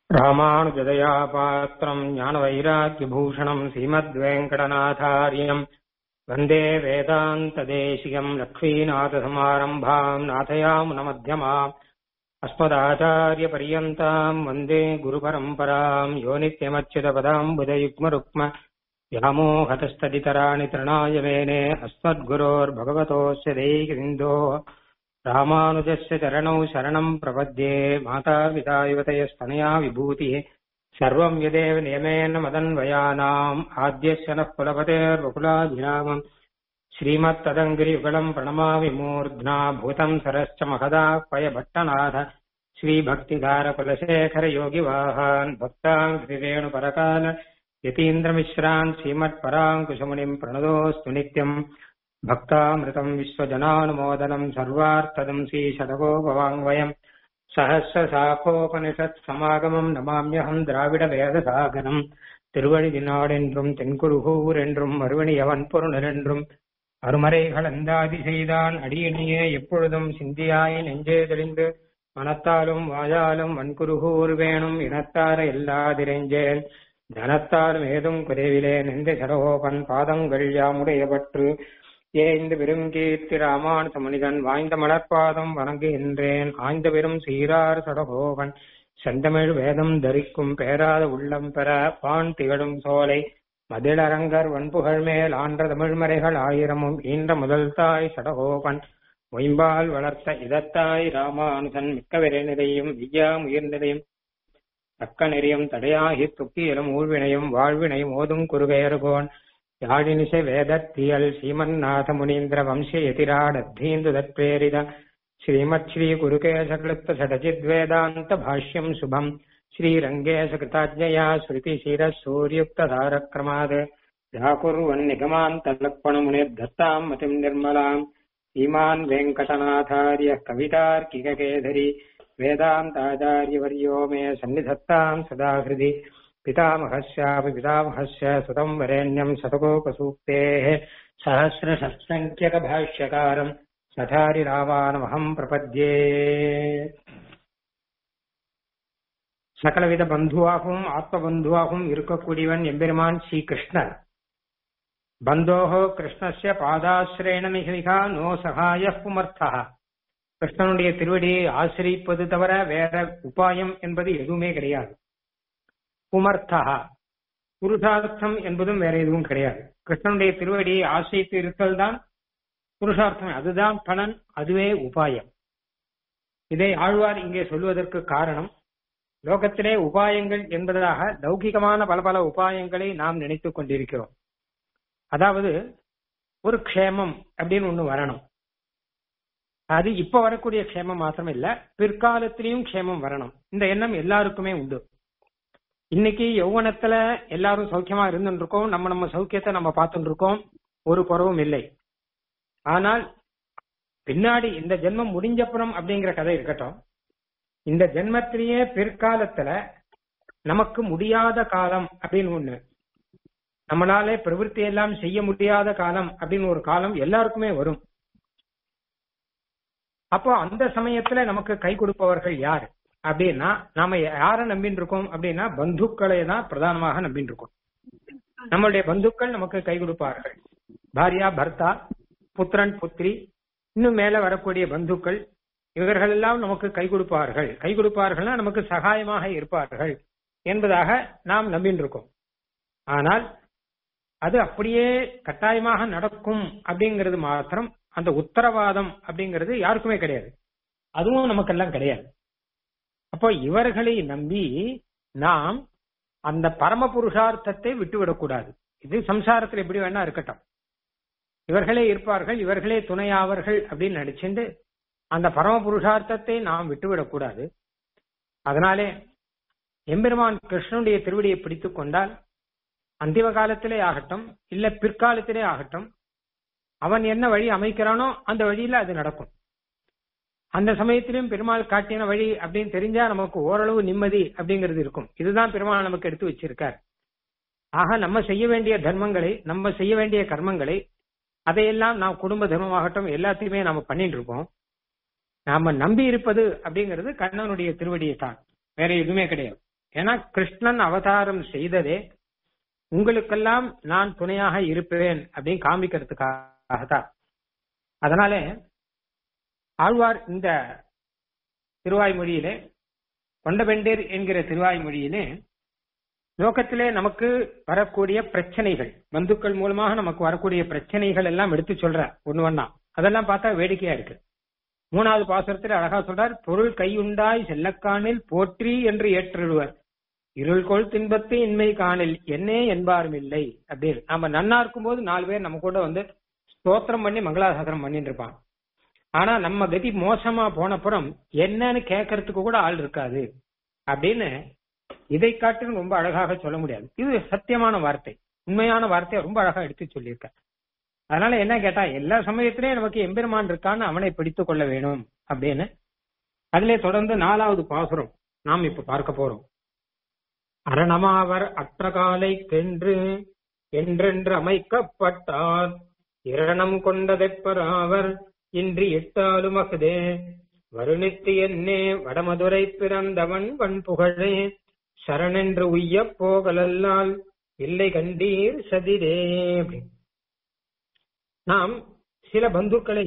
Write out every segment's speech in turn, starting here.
ராமானுஜதயா பாத்திரம் ஞானவைராக்கியபூஷணம் ஸ்ரீமத்வேங்கடநாதாரியம் வந்தே வேதாந்ததேசிகம் லக்ஷ்மீநாதசமாரம்பாம் நாதயாமுனமத்தியமாம் अस्मदाचार्यपर्यन्ताम् वन्दे गुरुपरम्पराम् यो नित्यमच्युतपदाम्बुजयुग्मरुक्म व्यामोहतस्तदितराणि तृणाय मेने अस्मद्गुरोर्भगवतोऽस्य दैकसिन्धोः रामानुजस्य चरणौ शरणम् प्रपद्ये मातापिता युवतयस्तनया विभूतिः सर्वम् यदेव नियमेन मदन्वयानाम् आद्यस्य नः कुलपतेर्वकुलाभिरामम् श्रीमत्तदङ्गिरियुगलम् प्रणमामि मूर्ध्ना भूतम् सरश्च महदाह्वयभट्टनाथ श्रीभक्तिधारकुलशेखरयोगिवाहान् भक्तान् श्रीरेणुपरकाल यतीन्द्रमिश्रान् श्रीमत्पराङ्कुशमुनिम् प्रणतोऽस्तु नित्यम् भक्तामृतम् विश्वजनानुमोदनम् सर्वार्थदम् श्रीशतकोपवाङ्वयम् சகசிரசாகோபனிஷத் நமாமியகம் திராவிட வேதசாகரம் திருவழிதினாடென்றும் தென்குருகூர் என்றும் மறுவணியவன் பொருணர் என்றும் அருமறைகள் அந்தாதி செய்தான் அடியணியே எப்பொழுதும் சிந்தியாய் நெஞ்சே தெளிந்து மனத்தாலும் வாயாலும் வன்குருகூர் வேணும் இனத்தார எல்லாதிரைஞ்சேன் தனத்தாலும் ஏதும் குறைவிலேன் எந்த சடகோபன் பாதங்கள் யாமுடையபற்று ஏய்ந்த பெரும் கீர்த்தி ராமானுச மனிதன் வாய்ந்த மலர்பாதம் வணங்குகின்றேன் ஆய்ந்த பெரும் சீரார் சடகோபன் செந்தமிழ் வேதம் தரிக்கும் பேராத உள்ளம் பெற பான் திகழும் சோலை மதிலரங்கர் வன்புகழ் மேல் ஆன்ற தமிழ்மறைகள் ஆயிரமும் ஈன்ற முதல் தாய் சடகோபன் மொயம்பால் வளர்த்த இதத்தாய் ராமானுசன் மிக்க விரைநிலையும் விய்யா முயர்நிலையும் தக்க நெறியும் தடையாகி துக்கியலும் ஊழ்வினையும் வாழ்வினையும் ஓதும் குறுகையருகோன் யாழினிசை வேதத்தியல் ஸ்ரீமன்னாத முனீந்திர வம்ச எதிராடத்தீந்து தத்பேரித श्रीमत् श्री गुरुकेशकृत षडचिद्वेदान्त भाष्यम् शुभम् श्रीरङ्गेशकृताज्ञया श्रुतिशिरः सूर्युक्तधारक्रमात् व्याकुर्वन्निगमान्तलक्ष्मणमुनिर्धत्ताम् मतिम् निर्मलाम् श्रीमान् वेङ्कटनाथार्यः कवितार्किककेसरी वेदान्ताचार्यवर्यो मे सन्निधत्ताम् सदा हृदि पितामहस्यापि पितामहस्य सुतम् वरेण्यम् शतकोपसूक्तेः सहस्रषट्सङ्ख्यकभाष्यकारम् சதாரி ராமானமகம் பிரபத்யே சகலவித பந்துவாகவும் ஆத்ம பந்துவாகவும் இருக்கக்கூடியவன் எம்பெருமான் ஸ்ரீ கிருஷ்ணன் பந்தோஹோ கிருஷ்ணஸ்ய பாதாசிரேண மிகமிகா நோ சகாய புமர்த்தா கிருஷ்ணனுடைய திருவடியை ஆசிரிப்பது தவிர வேற உபாயம் என்பது எதுவுமே கிடையாது புமர்த்தா புருஷார்த்தம் என்பதும் வேற எதுவும் கிடையாது கிருஷ்ணனுடைய திருவடியை ஆசிரித்து இருத்தல் தான் புருஷார்த்தம் அதுதான் பலன் அதுவே உபாயம் இதை ஆழ்வார் இங்கே சொல்வதற்கு காரணம் லோகத்திலே உபாயங்கள் என்பதாக லௌகிகமான பல பல உபாயங்களை நாம் நினைத்துக் கொண்டிருக்கிறோம் அதாவது ஒரு க்ஷேமம் அப்படின்னு ஒண்ணு வரணும் அது இப்ப வரக்கூடிய க்ஷேமம் மாத்திரம் இல்ல பிற்காலத்திலையும் க்ஷேமம் வரணும் இந்த எண்ணம் எல்லாருக்குமே உண்டு இன்னைக்கு யௌவனத்துல எல்லாரும் சௌக்கியமா இருந்துட்டு இருக்கோம் நம்ம நம்ம சௌக்கியத்தை நம்ம பார்த்துட்டு இருக்கோம் ஒரு குறவும் இல்லை ஆனால் பின்னாடி இந்த ஜென்மம் முடிஞ்சப்புறம் அப்படிங்கிற கதை இருக்கட்டும் இந்த ஜென்மத்திலேயே பிற்காலத்துல நமக்கு முடியாத காலம் அப்படின்னு ஒண்ணு நம்மளால பிரவருத்தி எல்லாம் செய்ய முடியாத காலம் அப்படின்னு ஒரு காலம் எல்லாருக்குமே வரும் அப்போ அந்த சமயத்துல நமக்கு கை கொடுப்பவர்கள் யார் அப்படின்னா நாம யார நம்பின்னு இருக்கோம் அப்படின்னா பந்துக்களை தான் பிரதானமாக நம்பின்னு இருக்கோம் நம்மளுடைய பந்துக்கள் நமக்கு கை கொடுப்பார்கள் பாரியா பர்த்தா புத்திரன் புத்திரி இன்னும் மேல வரக்கூடிய பந்துக்கள் இவர்கள் எல்லாம் நமக்கு கை கொடுப்பார்கள் கை கொடுப்பார்கள்னா நமக்கு சகாயமாக இருப்பார்கள் என்பதாக நாம் நம்பின்னு இருக்கோம் ஆனால் அது அப்படியே கட்டாயமாக நடக்கும் அப்படிங்கிறது மாத்திரம் அந்த உத்தரவாதம் அப்படிங்கிறது யாருக்குமே கிடையாது அதுவும் நமக்கெல்லாம் கிடையாது அப்போ இவர்களை நம்பி நாம் அந்த பரம புருஷார்த்தத்தை விட்டுவிடக்கூடாது இது சம்சாரத்தில் எப்படி வேணா இருக்கட்டும் இவர்களே இருப்பார்கள் இவர்களே துணையாவர்கள் அப்படின்னு நினைச்சுண்டு அந்த பரம புருஷார்த்தத்தை நாம் விட்டுவிடக்கூடாது அதனாலே எம்பெருமான் கிருஷ்ணனுடைய திருவடியை பிடித்துக் கொண்டால் அந்திம காலத்திலே ஆகட்டும் இல்ல பிற்காலத்திலே ஆகட்டும் அவன் என்ன வழி அமைக்கிறானோ அந்த வழியில அது நடக்கும் அந்த சமயத்திலும் பெருமாள் காட்டின வழி அப்படின்னு தெரிஞ்சா நமக்கு ஓரளவு நிம்மதி அப்படிங்கிறது இருக்கும் இதுதான் பெருமாள் நமக்கு எடுத்து வச்சிருக்கார் ஆக நம்ம செய்ய வேண்டிய தர்மங்களை நம்ம செய்ய வேண்டிய கர்மங்களை அதையெல்லாம் நாம் குடும்ப தர்மமாகட்டும் எல்லாத்தையுமே நாம பண்ணிட்டு இருக்கோம் நாம நம்பி இருப்பது அப்படிங்கிறது கண்ணனுடைய திருவடியை தான் வேற எதுவுமே கிடையாது ஏன்னா கிருஷ்ணன் அவதாரம் செய்ததே உங்களுக்கெல்லாம் நான் துணையாக இருப்பேன் அப்படின்னு காமிக்கிறதுக்காக தான் அதனால ஆழ்வார் இந்த திருவாய்மொழியிலே கொண்டபெண்டேர் என்கிற திருவாய்மொழியிலே லோகத்திலே நமக்கு வரக்கூடிய பிரச்சனைகள் பந்துக்கள் மூலமாக நமக்கு வரக்கூடிய பிரச்சனைகள் எல்லாம் எடுத்து சொல்ற ஒண்ணு ஒண்ணா அதெல்லாம் பார்த்தா வேடிக்கையா இருக்கு மூணாவது பாசுரத்தில் அழகா சொல்றார் பொருள் கையுண்டாய் செல்லக்கானில் போற்றி என்று ஏற்றிடுவர் இருள்கொள் தின்பத்து இன்மை காணில் என்னே என்பாரும் இல்லை அப்படின்னு நம்ம நன்னா இருக்கும்போது நாலு பேர் நம்ம கூட வந்து ஸ்தோத்திரம் பண்ணி மங்களாசாசனம் பண்ணிட்டு இருப்பான் ஆனா நம்ம கதி மோசமா போனப்புறம் என்னன்னு கேட்கறதுக்கு கூட ஆள் இருக்காது அப்படின்னு இதை காட்டிலும் ரொம்ப அழகாக சொல்ல முடியாது இது சத்தியமான வார்த்தை உண்மையான வார்த்தையை ரொம்ப அழகா எடுத்து சொல்லியிருக்க அதனால என்ன கேட்டா எல்லா சமயத்திலயும் நமக்கு எம்பெருமான் இருக்கான்னு அவனை பிடித்துக் கொள்ள வேணும் அப்படின்னு அதிலே தொடர்ந்து நாலாவது பாசுரம் நாம் இப்ப பார்க்க போறோம் அரணமாவர் அற்றகாலை கென்று என்றென்று அமைக்கப்பட்டார் இரணம் கொண்டதெப்பராவர் இன்றி எட்டாலும் அகுதே வருணித்து என்னே வடமதுரை பிறந்தவன் வன் புகழே சரணென்று உய்யப் போகலல்லால் இல்லை கண்டீர் சதிரே அப்படின்னு. நாம் சில பந்துக்களை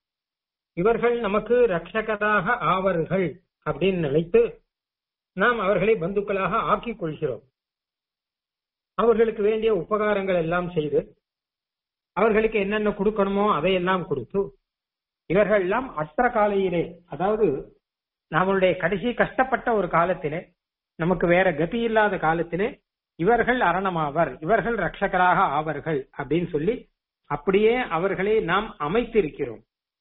இவர்கள் நமக்கு ரட்சகராக ஆவார்கள் அப்படின்னு நினைத்து நாம் அவர்களை பந்துக்களாக ஆக்கிக் கொள்கிறோம் அவர்களுக்கு வேண்டிய உபகாரங்கள் எல்லாம் செய்து அவர்களுக்கு என்னென்ன கொடுக்கணுமோ அதையெல்லாம் கொடுத்து இவர்கள் எல்லாம் அற்ற காலையிலே அதாவது நம்மளுடைய கடைசி கஷ்டப்பட்ட ஒரு காலத்திலே நமக்கு வேற கதி இல்லாத காலத்திலே இவர்கள் அரணமாவர் இவர்கள் ரட்சகராக ஆவர்கள் அப்படின்னு சொல்லி அப்படியே அவர்களை நாம் அமைத்திருக்கிறோம்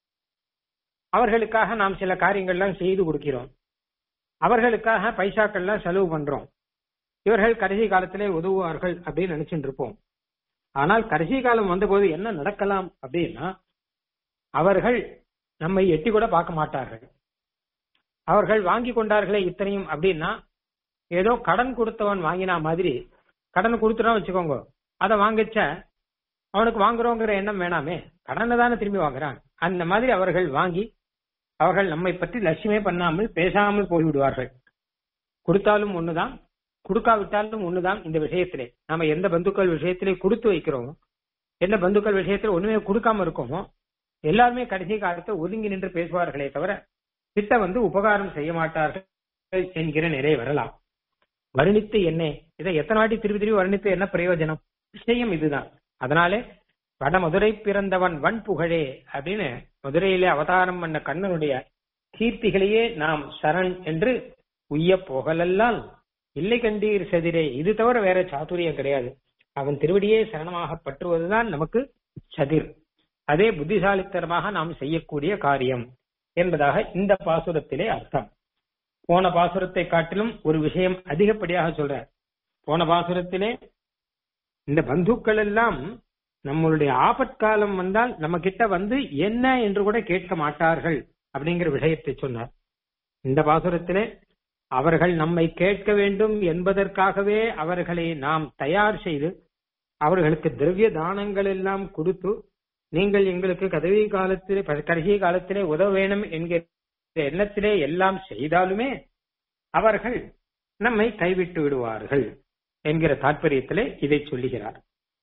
அவர்களுக்காக நாம் சில காரியங்கள்லாம் செய்து கொடுக்கிறோம் அவர்களுக்காக பைசாக்கள்லாம் செலவு பண்றோம் இவர்கள் கடைசி காலத்திலே உதவுவார்கள் அப்படின்னு நினைச்சுட்டு இருப்போம் ஆனால் கடைசி காலம் வந்தபோது என்ன நடக்கலாம் அப்படின்னா அவர்கள் நம்மை எட்டி கூட பார்க்க மாட்டார்கள் அவர்கள் வாங்கி கொண்டார்களே இத்தனையும் அப்படின்னா ஏதோ கடன் கொடுத்தவன் வாங்கினா மாதிரி கடன் கொடுத்துட்டோம் வச்சுக்கோங்க அதை வாங்கிச்ச அவனுக்கு வாங்குறோங்கிற எண்ணம் வேணாமே கடனை தானே திரும்பி வாங்குறான் அந்த மாதிரி அவர்கள் வாங்கி அவர்கள் நம்மை பற்றி லட்சியமே பண்ணாமல் பேசாமல் போய்விடுவார்கள் கொடுத்தாலும் ஒண்ணுதான் கொடுக்காவிட்டாலும் ஒண்ணுதான் இந்த விஷயத்திலே நாம எந்த பந்துக்கள் விஷயத்திலே கொடுத்து வைக்கிறோமோ எந்த பந்துக்கள் விஷயத்துல ஒண்ணுமே கொடுக்காம இருக்கோமோ எல்லாருமே கடைசி காலத்தை ஒதுங்கி நின்று பேசுவார்களே தவிர கிட்ட வந்து உபகாரம் செய்ய மாட்டார்கள் என்கிற நிலை வரலாம் வர்ணித்து என்ன இதை எத்தனை வாட்டி திருப்பி திருப்பி வர்ணித்து என்ன பிரயோஜனம் விஷயம் இதுதான் அதனாலே வட மதுரை பிறந்தவன் வன் புகழே அப்படின்னு மதுரையிலே அவதாரம் பண்ண கண்ணனுடைய கீர்த்திகளையே நாம் சரண் என்று உய்ய போகலல்லால் இல்லை கண்டீர் சதிரே இது தவிர வேற சாதுரியம் கிடையாது அவன் திருவடியே சரணமாக பற்றுவதுதான் நமக்கு சதிர் அதே புத்திசாலித்தனமாக நாம் செய்யக்கூடிய காரியம் என்பதாக இந்த பாசுரத்திலே அர்த்தம் போன பாசுரத்தை காட்டிலும் ஒரு விஷயம் அதிகப்படியாக சொல்றார் போன பாசுரத்திலே இந்த பந்துக்கள் எல்லாம் நம்மளுடைய ஆபத்காலம் வந்தால் நம்ம கிட்ட வந்து என்ன என்று கூட கேட்க மாட்டார்கள் அப்படிங்கிற விஷயத்தை சொன்னார் இந்த பாசுரத்திலே அவர்கள் நம்மை கேட்க வேண்டும் என்பதற்காகவே அவர்களை நாம் தயார் செய்து அவர்களுக்கு திரவிய தானங்கள் எல்லாம் கொடுத்து நீங்கள் எங்களுக்கு கதவி காலத்திலே கடைசி காலத்திலே உதவ வேணும் என்கிற எண்ணத்திலே எல்லாம் செய்தாலுமே அவர்கள் நம்மை கைவிட்டு விடுவார்கள் என்கிற தாற்பயத்திலே இதை சொல்லுகிறார்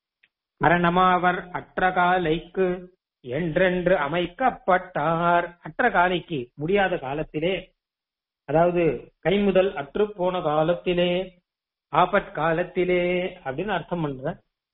மரணமாவர் அற்ற காலைக்கு என்றென்று அமைக்கப்பட்டார் அற்ற காலைக்கு முடியாத காலத்திலே அதாவது கைமுதல் அற்று போன காலத்திலே ஆபத் காலத்திலே அப்படின்னு அர்த்தம் பண்ற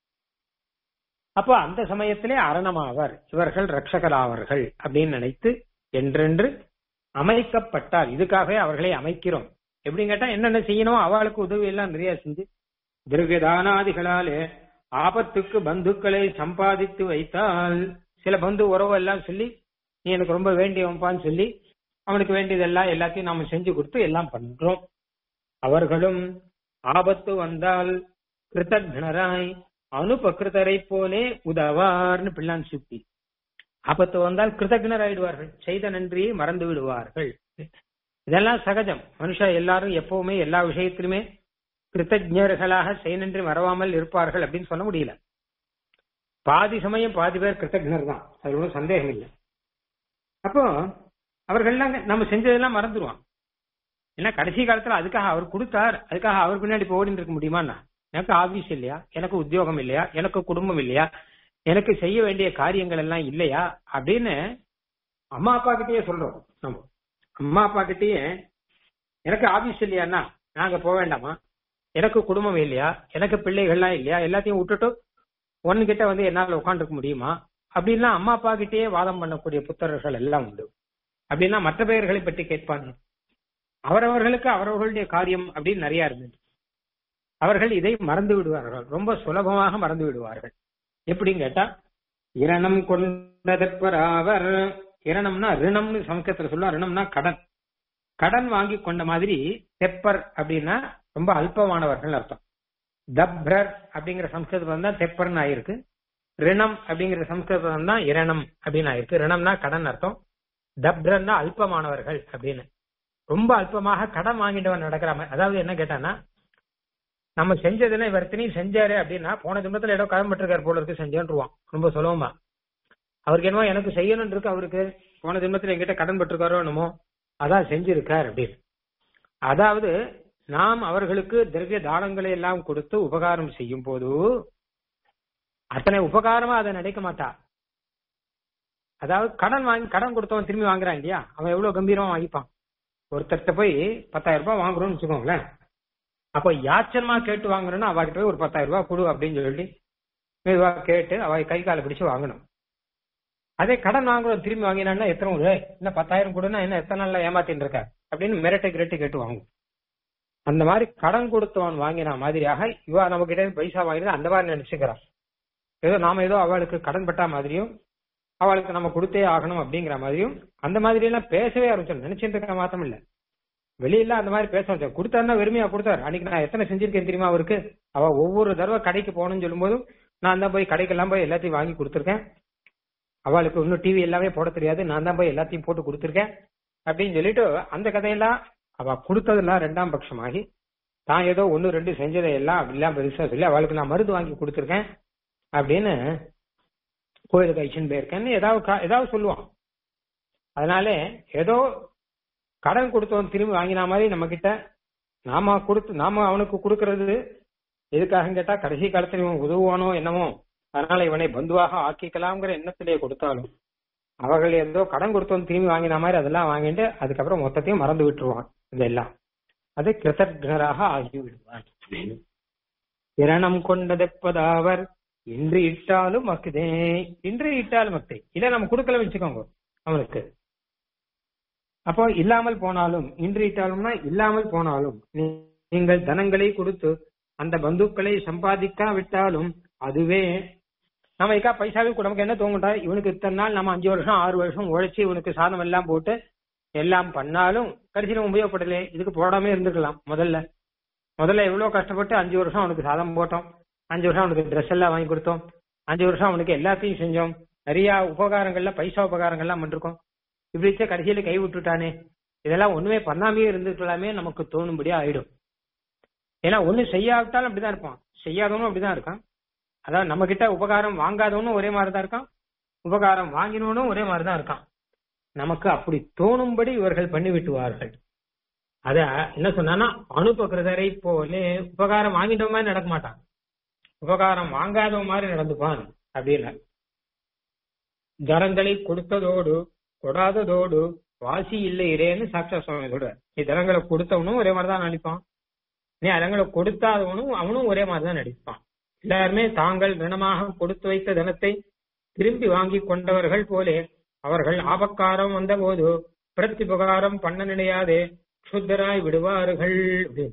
அப்போ அந்த சமயத்திலே அரணமாவர் இவர்கள் ரட்சகராவர்கள் அப்படின்னு நினைத்து என்றென்று அமைக்கப்பட்டார் இதுக்காகவே அவர்களை அமைக்கிறோம் எப்படின்னு கேட்டா என்னென்ன செய்யணும் அவளுக்கு உதவி எல்லாம் நிறைய செஞ்சு திருகதானாதிகளாலே ஆபத்துக்கு பந்துக்களை சம்பாதித்து வைத்தால் சில பந்து உறவு எல்லாம் சொல்லி நீ எனக்கு ரொம்ப வேண்டியவன்பான்னு சொல்லி அவனுக்கு வேண்டியதெல்லாம் எல்லாத்தையும் நாம செஞ்சு கொடுத்து எல்லாம் பண்றோம் அவர்களும் ஆபத்து வந்தால் கிருத்தக்னராய் அனுபகிருத்தரை போலே உதவார்னு பிள்ளான் சுத்தி ஆபத்து வந்தால் கிருத்தக்னர் ஆயிடுவார்கள் செய்த நன்றியை மறந்து விடுவார்கள் இதெல்லாம் சகஜம் மனுஷா எல்லாரும் எப்பவுமே எல்லா விஷயத்திலுமே கிருத்தஜர்களாக செய்நன்றி மறவாமல் இருப்பார்கள் அப்படின்னு சொல்ல முடியல பாதி சமயம் பாதி பேர் கிருத்தஜர் தான் அது ஒன்றும் சந்தேகம் இல்லை அப்போ அவர்கள்லாம் நம்ம செஞ்சதெல்லாம் மறந்துடுவான் ஏன்னா கடைசி காலத்துல அதுக்காக அவர் கொடுத்தார் அதுக்காக அவர் பின்னாடி போய் ஓடிட்டு இருக்க முடியுமாண்ணா எனக்கு ஆபீஸ் இல்லையா எனக்கு உத்தியோகம் இல்லையா எனக்கு குடும்பம் இல்லையா எனக்கு செய்ய வேண்டிய காரியங்கள் எல்லாம் இல்லையா அப்படின்னு அம்மா அப்பா கிட்டயே சொல்றோம் நம்ம அம்மா அப்பா கிட்டயே எனக்கு ஆபீஸ் இல்லையாண்ணா நாங்க போக வேண்டாமா எனக்கு குடும்பம் இல்லையா எனக்கு பிள்ளைகள்லாம் இல்லையா எல்லாத்தையும் விட்டுட்டு ஒன்னு கிட்ட வந்து என்னால உட்காந்துருக்க முடியுமா அப்படின்னா அம்மா அப்பா கிட்டயே வாதம் பண்ணக்கூடிய புத்தகர்கள் எல்லாம் உண்டு அப்படின்னா மற்ற பெயர்களை பற்றி கேட்பாங்க அவரவர்களுக்கு அவரவர்களுடைய காரியம் அப்படின்னு நிறைய இருந்தது அவர்கள் இதை மறந்து விடுவார்கள் ரொம்ப சுலபமாக மறந்து விடுவார்கள் எப்படின்னு கேட்டா இரணம் கொண்டதற்பராவர் இரணம்னா ரிணம்னு சமஸ்கிருதத்துல சொல்லுவா ரிணம்னா கடன் கடன் வாங்கி கொண்ட மாதிரி தெப்பர் அப்படின்னா ரொம்ப அல்பமானவர்கள் அர்த்தம் தப்ரர் அப்படிங்கிற சம்ஸ்கிருதம் தான் தெப்பர்னு ஆயிருக்கு ரிணம் அப்படிங்கிற சம்ஸ்கிருதம் தான் இரணம் அப்படின்னு ஆயிருக்கு ரிணம்னா கடன் அர்த்தம் தப்ரன்னா அல்பமானவர்கள் அப்படின்னு ரொம்ப அல்பமாக கடன் வாங்கிட்டவன் நடக்கிற மாதிரி அதாவது என்ன கேட்டானா நம்ம செஞ்சதுன்னா இவர் செஞ்சாரு அப்படின்னா போன ஜென்மத்துல ஏதோ கடன் பட்டிருக்காரு போல இருக்கு செஞ்சேன்ருவான் ரொம்ப சுலபமா அவருக்கு என்னவோ எனக்கு செய்யணும்னு இருக்கு அவருக்கு போன ஜென்மத்துல எங்கிட்ட கடன் பட்டிருக்காரோ என்னமோ அதான் செஞ்சிருக்கார் அப்படின்னு அதாவது நாம் அவர்களுக்கு திரவிய தானங்களை எல்லாம் கொடுத்து உபகாரம் செய்யும் போது அத்தனை உபகாரமா அதை நினைக்க மாட்டா அதாவது கடன் வாங்கி கடன் கொடுத்தவன் திரும்பி வாங்குறான் இல்லையா அவன் எவ்வளவு கம்பீரமா வாங்கிப்பான் ஒருத்தர்கிட்ட போய் பத்தாயிரம் ரூபாய் வாங்குறோம்னு வச்சுக்கோங்களேன் அப்ப யாச்சனமா கேட்டு வாங்குறோம்னா அவகிட்ட போய் ஒரு பத்தாயிரம் ரூபாய் கொடு அப்படின்னு சொல்லி மெதுவா கேட்டு அவ கை காலை பிடிச்சு வாங்கணும் அதே கடன் வாங்குறோம் திரும்பி வாங்கினான்னா எத்தனை ஒரு என்ன பத்தாயிரம் கொடுன்னா என்ன எத்தனை நாள்ல ஏமாத்தின்னு இருக்க அப்படின்னு மிரட்டை கிரட்டு கேட்டு வாங்கும் அந்த மாதிரி கடன் கொடுத்தவன் வாங்கின மாதிரியாக இவா நம்ம கிட்ட பைசா வாங்கினது அந்த மாதிரி நினைச்சுக்கிறான் ஏதோ நாம ஏதோ அவளுக்கு கடன் பட்டா மாதிரியும் அவளுக்கு நம்ம கொடுத்தே ஆகணும் அப்படிங்கிற மாதிரியும் அந்த மாதிரி எல்லாம் பேசவே ஆரம்பிச்சோம் நினைச்சிட்டு இருக்க மாத்தம் இல்ல வெளியில அந்த மாதிரி பேச வச்சோம் கொடுத்தாருன்னா வெறுமையா கொடுத்தாரு அன்னைக்கு நான் எத்தனை செஞ்சிருக்கேன் தெரியுமா அவருக்கு அவ ஒவ்வொரு தடவை கடைக்கு போகணும்னு சொல்லும்போதும் நான் தான் போய் கடைக்கெல்லாம் போய் எல்லாத்தையும் வாங்கி கொடுத்துருக்கேன் அவளுக்கு இன்னும் டிவி எல்லாமே போட தெரியாது நான் தான் போய் எல்லாத்தையும் போட்டு கொடுத்துருக்கேன் அப்படின்னு சொல்லிட்டு அந்த கதையெல்லாம் அவ கொடுத்ததெல்லாம் ரெண்டாம் பட்சமாகி தான் ஏதோ ஒன்னு ரெண்டு செஞ்சதை எல்லாம் அப்படிலாம் பெருசா சொல்லி அவளுக்கு நான் மருந்து வாங்கி கொடுத்துருக்கேன் அப்படின்னு கோயிலுக்கு அழிச்சுன்னு போயிருக்கேன்னு ஏதாவது கா- ஏதாவது சொல்லுவான் அதனால ஏதோ கடன் கொடுத்தவன் திரும்பி வாங்கின மாதிரி நம்ம கிட்ட நாம கொடுத்து நாம அவனுக்கு கொடுக்கறது எதுக்காக கேட்டா கடைசி காலத்துல இவன் உதவுவானோ என்னமோ அதனால இவனை பந்துவாக ஆக்கிக்கலாம்ங்கிற எண்ணத்திலே கொடுத்தாலும் அவர்கள் ஏதோ கடன் கொடுத்தவன் திரும்பி வாங்கின மாதிரி அதெல்லாம் வாங்கிட்டு அதுக்கப்புறம் மொத்தத்தையும் மறந்து விட்டுருவான் இதெல்லாம் அது கிருதக்னராக ஆகி விடுவான் இரணம் கொண்டதெப்பதாவர் இன்று இட்டாலும் மக்குதே இன்று இட்டாலும் மக்தே இல்ல நம்ம கொடுக்கல வச்சுக்கோங்க அவனுக்கு அப்போ இல்லாமல் போனாலும் இன்று இட்டாலும்னா இல்லாமல் போனாலும் நீ- நீங்கள் தனங்களை கொடுத்து அந்த பந்துக்களை சம்பாதிக்காவிட்டாலும் அதுவே நம்ம இருக்கா பைசாவே கூட நமக்கு என்ன தோங்குண்டா இவனுக்கு இத்தனை நாள் நம்ம அஞ்சு வருஷம் ஆறு வருஷம் உழைச்சி இவனுக்கு சாதம் எல்லாம் போட்டு எல்லாம் பண்ணாலும் கடைசியில உபயோகப்படலே இதுக்கு போடாம இருந்துக்கலாம் முதல்ல முதல்ல எவ்வளவு கஷ்டப்பட்டு அஞ்சு வருஷம் அவனுக்கு சாதம் போட்டோம் அஞ்சு வருஷம் அவனுக்கு ட்ரெஸ் எல்லாம் வாங்கி கொடுத்தோம் அஞ்சு வருஷம் அவனுக்கு எல்லாத்தையும் செஞ்சோம் நிறைய உபகாரங்கள்ல பைசா உபகாரங்கள்லாம் பண்ணிருக்கோம் இப்படிச்சே கடைசியில கை விட்டுட்டானே இதெல்லாம் ஒண்ணுமே பண்ணாமையே இருந்துக்கலாமே நமக்கு தோணும்படியா ஆயிடும் ஏன்னா ஒண்ணு செய்யாவிட்டாலும் அப்படிதான் இருப்பான் செய்யாதவனும் அப்படிதான் இருக்கான் அதாவது நம்ம கிட்ட உபகாரம் வாங்காதவனும் ஒரே மாதிரி தான் இருக்கான் உபகாரம் வாங்கினவனும் ஒரே மாதிரி தான் இருக்கான் நமக்கு அப்படி தோணும்படி இவர்கள் பண்ணி விட்டுவார்கள் அத என்ன சொன்னான்னா அனுபகிருதரை போலே உபகாரம் வாங்கிட்ட மாதிரி நடக்க மாட்டான் உபகாரம் வாங்காத மாதிரி நடந்துப்பான் அப்படின்னு ஜனங்களை கொடுத்ததோடு கொடாததோடு வாசி இல்லை இரேன்னு சாட்சா சுவாமி சொல்றார் நீ தனங்களை கொடுத்தவனும் ஒரே மாதிரி தான் நடிப்பான் நீ அதங்களை கொடுத்தாதவனும் அவனும் ஒரே மாதிரி தான் நடிப்பான் எல்லாருமே தாங்கள் ரிணமாக கொடுத்து வைத்த தனத்தை திரும்பி வாங்கி கொண்டவர்கள் போலே அவர்கள் ஆபக்காரம் வந்தபோது பிரத்யுபகாரம் பண்ண நினையாதே க்ஷுத்தராய் விடுவார்கள் அப்படின்னு.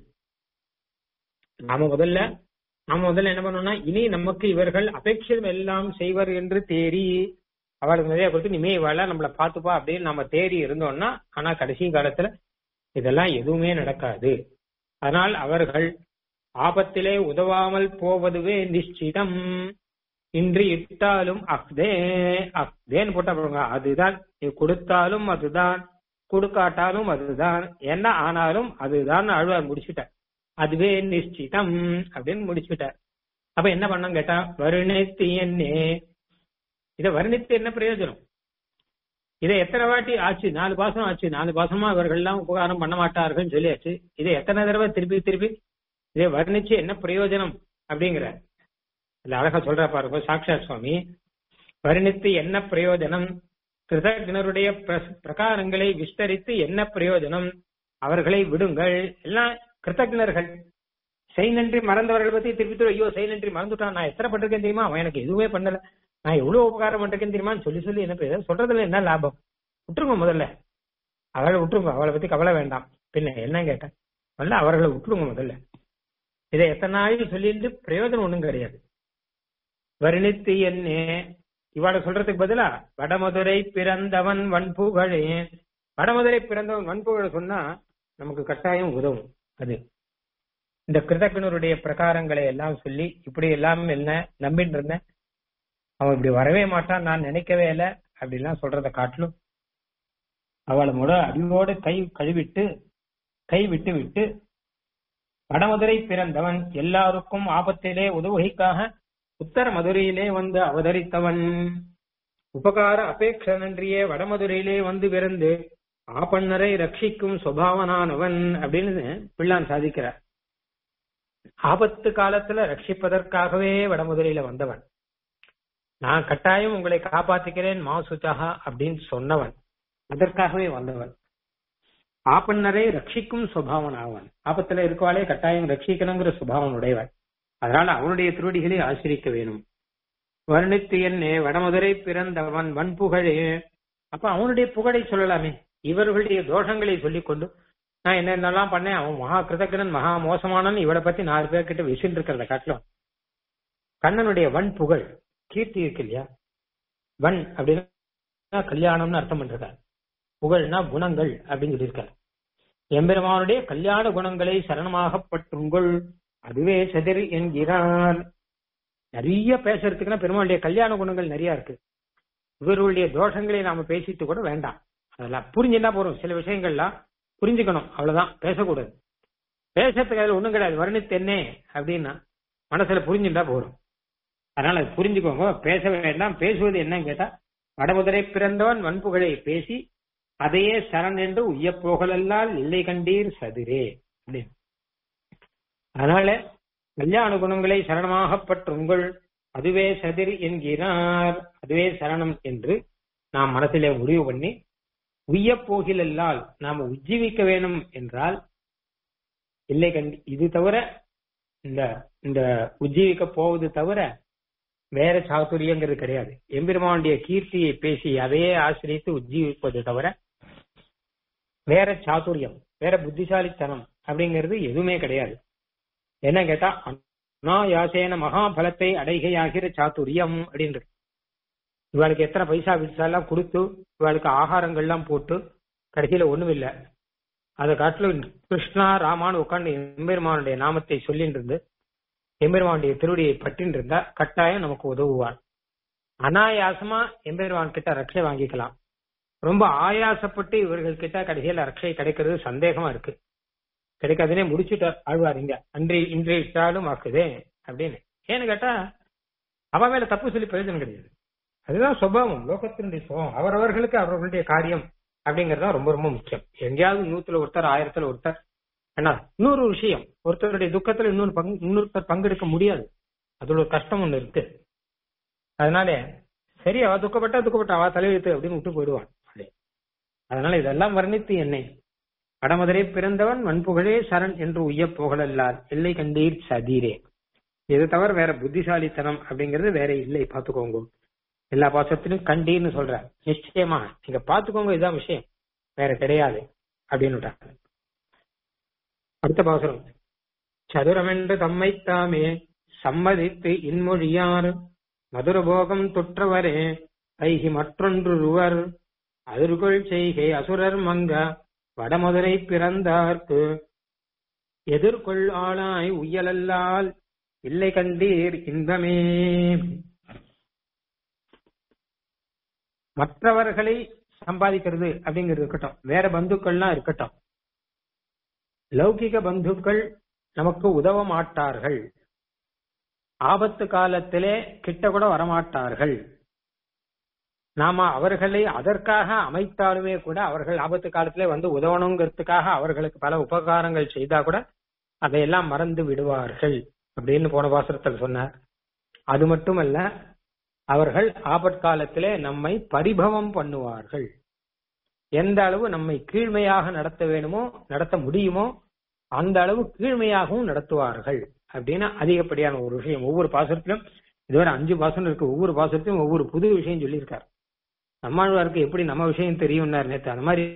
நாம முதல்ல நாம முதல்ல என்ன பண்ணோம்னா இனி நமக்கு இவர்கள் அபேட்சம் எல்லாம் செய்வர் என்று தேறி அவளுக்கு நிறைய கொடுத்து இனிமே இவாள நம்மள பாத்துப்பா அப்படின்னு நம்ம தேறி இருந்தோம்னா ஆனா கடைசி காலத்துல இதெல்லாம் எதுவுமே நடக்காது அதனால் அவர்கள் ஆபத்திலே உதவாமல் போவதுவே நிச்சிதம் இன்று இட்டாலும் அஃதே அஃதேன்னு போட்டா பாருங்க அதுதான் நீ கொடுத்தாலும் அதுதான் கொடுக்காட்டாலும் அதுதான் என்ன ஆனாலும் அதுதான் ஆழ்வார் முடிச்சுட்டார் அதுவே நிச்சிதம் அப்படின்னு முடிச்சுட்டார் அப்ப என்ன பண்ணோம் கேட்டா வருணித்து என்னே இத வர்ணித்து என்ன பிரயோஜனம் இதை எத்தனை வாட்டி ஆச்சு நாலு பாசம் ஆச்சு நாலு பாசமா இவர்கள்லாம் உபகாரம் பண்ண மாட்டார்கள்னு சொல்லியாச்சு இதை எத்தனை தடவை திருப்பி திருப்பி இதை வர்ணிச்சு என்ன பிரயோஜனம் அப்படிங்கிற இல்ல அழகா சொல்ற பாருங்க சாக்ஷாத் சுவாமி வர்ணித்து என்ன பிரயோஜனம் கிருதஜனருடைய பிர- பிரகாரங்களை விஸ்தரித்து என்ன பிரயோஜனம் அவர்களை விடுங்கள் எல்லாம் கிருத்தஜனர்கள் செய் நன்றி மறந்தவர்கள் பத்தி திருப்பி திருப்பி, ஐயோ செய் நன்றி மறந்துட்டான் நான் எத்தனை பண்ணிருக்கேன் தெரியுமா அவன் எனக்கு எதுவுமே பண்ணல நான் எவ்வளவு உபகாரம் பண்ணிருக்கேன் தெரியுமான்னு சொல்லி சொல்லி என்ன பிரயோஜனம்? சொல்றதுல என்ன லாபம் விட்டுருங்க முதல்ல அவளை விட்டுருங்க அவளை பத்தி கவலை வேண்டாம் பின்ன என்ன கேட்டேன் முதல்ல அவர்களை விட்டுருங்க முதல்ல இதை எத்தனை நாள் சொல்லிட்டு பிரயோஜனம் ஒண்ணும் கிடையாது வர்ணித்து என்னே இவாட சொல்றதுக்கு பதிலா வடமதுரை பிறந்தவன் வன்புகழே வடமதுரை பிறந்தவன் வன்புகழ சொன்னா நமக்கு கட்டாயம் உதவும் அது இந்த கிருதக்கனருடைய பிரகாரங்களை எல்லாம் சொல்லி இப்படி எல்லாம் என்ன நம்பிட்டு இருந்தேன் அவன் இப்படி வரவே மாட்டான் நான் நினைக்கவே இல்லை அப்படிலாம் சொல்றத காட்டிலும் அவளை முட அடியோடு கை கழுவிட்டு கை விட்டு விட்டு வடமதுரை பிறந்தவன் எல்லாருக்கும் ஆபத்திலே உதவுகைக்காக உத்தர மதுரையிலே வந்து அவதரித்தவன் உபகார அபேட்ச நன்றியே வடமதுரையிலே வந்து பிறந்து ஆப்பண்ணரை ரட்சிக்கும் சுபாவனானவன் அப்படின்னு பிள்ளான் சாதிக்கிறார் ஆபத்து காலத்துல ரட்சிப்பதற்காகவே வடமதுரையில வந்தவன் நான் கட்டாயம் உங்களை காப்பாத்திக்கிறேன் மாசுச்சகா அப்படின்னு சொன்னவன் அதற்காகவே வந்தவன் ஆப்பண்ணரை ரட்சிக்கும் சுபாவன் ஆவன் ஆபத்துல இருக்கவாளே கட்டாயம் ரட்சிக்கணுங்கிற சுபாவன் உடையவன் அதனால அவனுடைய திருவடிகளை ஆசிரிக்க வேணும் வர்ணித்து என்னே வடமதுரை பிறந்தவன் வன்புகழே அப்ப அவனுடைய புகழை சொல்லலாமே இவர்களுடைய தோஷங்களை சொல்லிக் கொண்டு நான் என்ன என்னெல்லாம் பண்ணேன் அவன் மகா கிருதக்கனன் மகா மோசமானன் இவளை பத்தி நாலு பேர்கிட்ட விசில் இருக்கிறத காட்டிலும் கண்ணனுடைய வன் புகழ் கீர்த்தி இருக்கு இல்லையா வன் அப்படின்னா கல்யாணம்னு அர்த்தம் பண்றார் புகழ்னா குணங்கள் அப்படின்னு சொல்லியிருக்காரு எம்பெருமானுடைய கல்யாண குணங்களை சரணமாகப்பட்டுங்கள் அதுவே செதிர் என்கிறார் நிறைய பேசுறதுக்குன்னா பெருமாளுடைய கல்யாண குணங்கள் நிறைய இருக்கு இவர்களுடைய தோஷங்களை நாம பேசிட்டு கூட வேண்டாம் அதெல்லாம் புரிஞ்சுன்னா போறோம் சில விஷயங்கள்லாம் புரிஞ்சுக்கணும் அவ்வளவுதான் பேசக்கூடாது பேசுறதுக்கு அதுல ஒண்ணும் கிடையாது வர்ணித்து என்ன அப்படின்னா மனசுல புரிஞ்சுட்டா போறோம் அதனால அது புரிஞ்சுக்கோங்க பேச வேண்டாம் பேசுவது என்னன்னு கேட்டா வடமுதலை பிறந்தவன் வன்புகளை பேசி அதையே சரண் என்று உய்ய போகலல்லால் இல்லை கண்டீர் சதுரே அப்படின்னு அதனால கல்யாண குணங்களை சரணமாகப்பட்டுங்கள் அதுவே சதிர் என்கிறார் அதுவே சரணம் என்று நாம் மனத்திலே முடிவு பண்ணி உய்ய போகிலல்லால் நாம உஜ்ஜீவிக்க வேணும் என்றால் இல்லை கண்டி இது தவிர இந்த இந்த உஜ்ஜீவிக்க போவது தவிர வேற சாதுரியங்கிறது கிடையாது எம்பெருமானுடைய கீர்த்தியை பேசி அதையே ஆசிரியத்து உஜ்ஜீவிப்பது தவிர வேற சாதுரியம் வேற புத்திசாலித்தனம் அப்படிங்கிறது எதுவுமே கிடையாது என்ன கேட்டா அனாயாசேன மகாபலத்தை அடைகையாகிற சாதுரியம் அப்படின்றது இவளுக்கு எத்தனை பைசா விசா எல்லாம் கொடுத்து இவளுக்கு ஆகாரங்கள்லாம் போட்டு கடைசியில ஒண்ணும் இல்ல அதை காட்டிலும் கிருஷ்ணா ராமான்னு உட்காந்து எம்பெருமானுடைய நாமத்தை சொல்லிட்டு இருந்து எம்பெருமானுடைய திருடியை பற்றின்னு இருந்தா கட்டாயம் நமக்கு உதவுவான் அனாயாசமா எம்பெருமான் கிட்ட ரட்சை வாங்கிக்கலாம் ரொம்ப ஆயாசப்பட்டு இவர்கள் கிட்ட கடைசியில ரட்சை கிடைக்கிறது சந்தேகமா இருக்கு கிடைக்காதுனே முடிச்சுட்டார் ஆழ்வார் இங்க அன்றி இன்றைய இட்டாலும் ஆக்குதே அப்படின்னு ஏன்னு கேட்டா அவ மேல தப்பு சொல்லி பிரயோஜனம் கிடையாது அதுதான் சுபாவம் லோகத்தினுடைய சுபாவம் அவரவர்களுக்கு அவர்களுடைய காரியம் அப்படிங்கறது தான் ரொம்ப ரொம்ப முக்கியம் எங்கேயாவது நூத்துல ஒருத்தர் ஆயிரத்துல ஒருத்தர் என்ன இன்னொரு விஷயம் ஒருத்தருடைய துக்கத்துல இன்னொரு பங்கு இன்னொருத்தர் பங்கெடுக்க முடியாது அதுல ஒரு கஷ்டம் ஒண்ணு இருக்கு அதனால சரி அவ துக்கப்பட்டா துக்கப்பட்டா அவ தலையெழுத்து அப்படின்னு விட்டு போயிடுவான் அப்படி. அதனால இதெல்லாம் வர்ணித்து என்னை வடமதுரை பிறந்தவன் வன்புகழே சரண் என்று உய்ய புகழல்லார் எல்லை கண்டீர் சதீரே இது தவிர வேற புத்திசாலித்தனம் அப்படிங்கிறது வேற இல்லை பாத்துக்கோங்க எல்லா பாசத்திலும் கண்டீர்னு சொல்ற நிச்சயமா நீங்க பாத்துக்கோங்க இதுதான் விஷயம் வேற கிடையாது அப்படின்னு அடுத்த பாசுரம் சதுரமென்று தம்மை தாமே சம்மதித்து இன்மொழியார் மதுரபோகம் தொற்றவரே கைகி மற்றொன்றுருவர் அதிர்கொள் செய்கை அசுரர் மங்க வடமதுரை பிறந்தார்க்கு எதிர்கொள் ஆளாய் உய்யலல்லால் இல்லை கண்டீர் இன்பமே மற்றவர்களை சம்பாதிக்கிறது அப்படிங்கிறது இருக்கட்டும் வேற பந்துக்கள்லாம் இருக்கட்டும் லௌகிக பந்துக்கள் நமக்கு உதவ மாட்டார்கள் ஆபத்து காலத்திலே கிட்ட கூட வரமாட்டார்கள் நாம அவர்களை அதற்காக அமைத்தாலுமே கூட அவர்கள் ஆபத்து காலத்துல வந்து உதவணுங்கிறதுக்காக அவர்களுக்கு பல உபகாரங்கள் செய்தா கூட அதையெல்லாம் மறந்து விடுவார்கள் அப்படின்னு போன பாசுரத்தில் சொன்னார் அது மட்டுமல்ல அவர்கள் ஆபத்காலத்திலே நம்மை பரிபவம் பண்ணுவார்கள் எந்த அளவு நம்மை கீழ்மையாக நடத்த வேணுமோ நடத்த முடியுமோ அந்த அளவு கீழ்மையாகவும் நடத்துவார்கள் அப்படின்னு அதிகப்படியான ஒரு விஷயம் ஒவ்வொரு பாசுரத்திலும் இதுவரை அஞ்சு பாசனம் இருக்கு ஒவ்வொரு பாசுரத்திலும் ஒவ்வொரு புது விஷயம் சொல்லியிருக்கார் நம்மாழ்வாருக்கு எப்படி நம்ம விஷயம் தெரியும்னார் நேத்து அந்த மாதிரி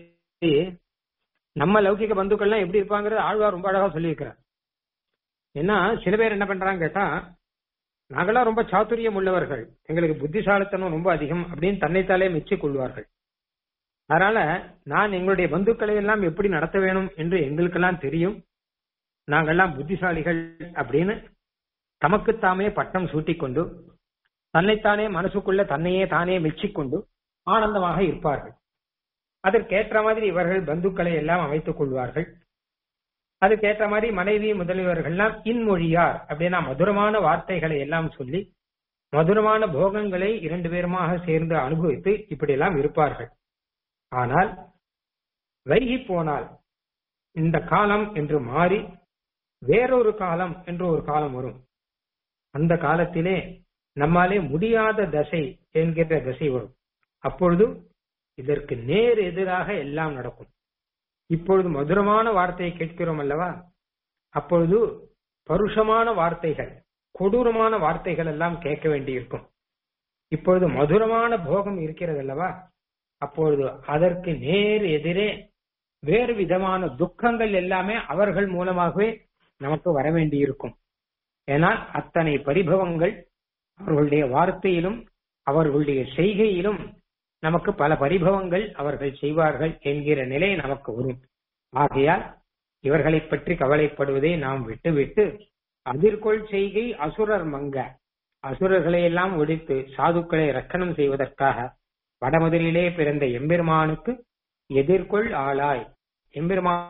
நம்ம லௌகிக பந்துக்கள்லாம் எப்படி இருப்பாங்கிறது ஆழ்வார் ரொம்ப அழகா சொல்லியிருக்கிறார் ஏன்னா சில பேர் என்ன பண்றாங்க கேட்டா நாங்களாம் ரொம்ப சாத்துரியம் உள்ளவர்கள் எங்களுக்கு புத்திசாலித்தனம் ரொம்ப அதிகம் அப்படின்னு தன்னைத்தாலே மெச்சிக் கொள்வார்கள் அதனால நான் எங்களுடைய பந்துக்களை எல்லாம் எப்படி நடத்த வேணும் என்று எங்களுக்கெல்லாம் தெரியும் நாங்கெல்லாம் புத்திசாலிகள் அப்படின்னு தமக்குத்தாமே பட்டம் சூட்டிக்கொண்டு தன்னைத்தானே மனசுக்குள்ள தன்னையே தானே மெச்சிக்கொண்டு ஆனந்தமாக இருப்பார்கள் அதற்கேற்ற மாதிரி இவர்கள் பந்துக்களை எல்லாம் அமைத்துக் கொள்வார்கள் அதுக்கேற்ற மாதிரி மனைவி முதலியவர்கள்லாம் இன்மொழியார் அப்படின்னா மதுரமான வார்த்தைகளை எல்லாம் சொல்லி மதுரமான போகங்களை இரண்டு பேருமாக சேர்ந்து அனுபவித்து இப்படி எல்லாம் இருப்பார்கள் ஆனால் வைகி போனால் இந்த காலம் என்று மாறி வேறொரு காலம் என்று ஒரு காலம் வரும் அந்த காலத்திலே நம்மாலே முடியாத தசை என்கின்ற தசை வரும் அப்பொழுது இதற்கு நேர் எதிராக எல்லாம் நடக்கும் இப்பொழுது மதுரமான வார்த்தையை கேட்கிறோம் அல்லவா அப்பொழுது பருஷமான வார்த்தைகள் கொடூரமான வார்த்தைகள் எல்லாம் கேட்க வேண்டியிருக்கும் இப்பொழுது மதுரமான போகம் இருக்கிறது அல்லவா அப்பொழுது அதற்கு நேர் எதிரே வேறு விதமான துக்கங்கள் எல்லாமே அவர்கள் மூலமாகவே நமக்கு வர வேண்டியிருக்கும் ஏனால் அத்தனை பரிபவங்கள் அவர்களுடைய வார்த்தையிலும் அவர்களுடைய செய்கையிலும் நமக்கு பல பரிபவங்கள் அவர்கள் செய்வார்கள் என்கிற நிலை நமக்கு வரும் ஆகையால் இவர்களை பற்றி கவலைப்படுவதை நாம் விட்டுவிட்டு அதிர்கொள் செய்கை அசுரர் மங்க அசுரர்களை எல்லாம் ஒழித்து சாதுக்களை ரக்கணம் செய்வதற்காக வடமதுரிலே பிறந்த எம்பெருமானுக்கு எதிர்கொள் ஆளாய் எம்பெருமான்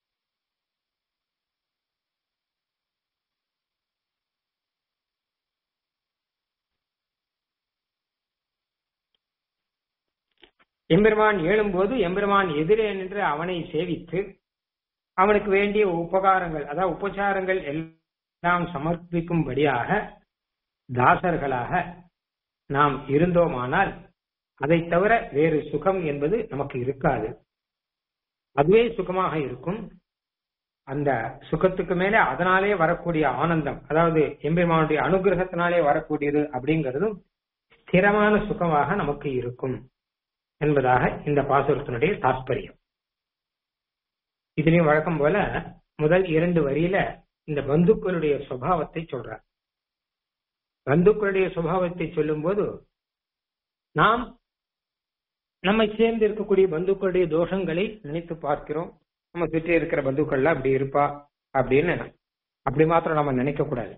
எம்பெருமான் ஏழும்போது எம்பெருமான் எதிரே நின்று அவனை சேவித்து அவனுக்கு வேண்டிய உபகாரங்கள் அதாவது உபச்சாரங்கள் எல்லாம் சமர்ப்பிக்கும்படியாக தாசர்களாக நாம் இருந்தோமானால் அதை தவிர வேறு சுகம் என்பது நமக்கு இருக்காது அதுவே சுகமாக இருக்கும் அந்த சுகத்துக்கு மேலே அதனாலே வரக்கூடிய ஆனந்தம் அதாவது எம்பெருமானுடைய அனுகிரகத்தினாலே வரக்கூடியது அப்படிங்கிறதும் ஸ்திரமான சுகமாக நமக்கு இருக்கும் என்பதாக இந்த பாசுரத்தினுடைய தாற்பயம் இதுலயும் வழக்கம் போல முதல் இரண்டு வரியில இந்த பந்துக்களுடைய சுபாவத்தை சொல்றார் பந்துக்களுடைய சுபாவத்தை சொல்லும் போது நாம் நம்மை சேர்ந்து இருக்கக்கூடிய பந்துக்களுடைய தோஷங்களை நினைத்து பார்க்கிறோம் நம்ம சுற்றி இருக்கிற பந்துக்கள்லாம் அப்படி இருப்பா அப்படின்னு அப்படி மாத்திரம் நம்ம நினைக்க கூடாது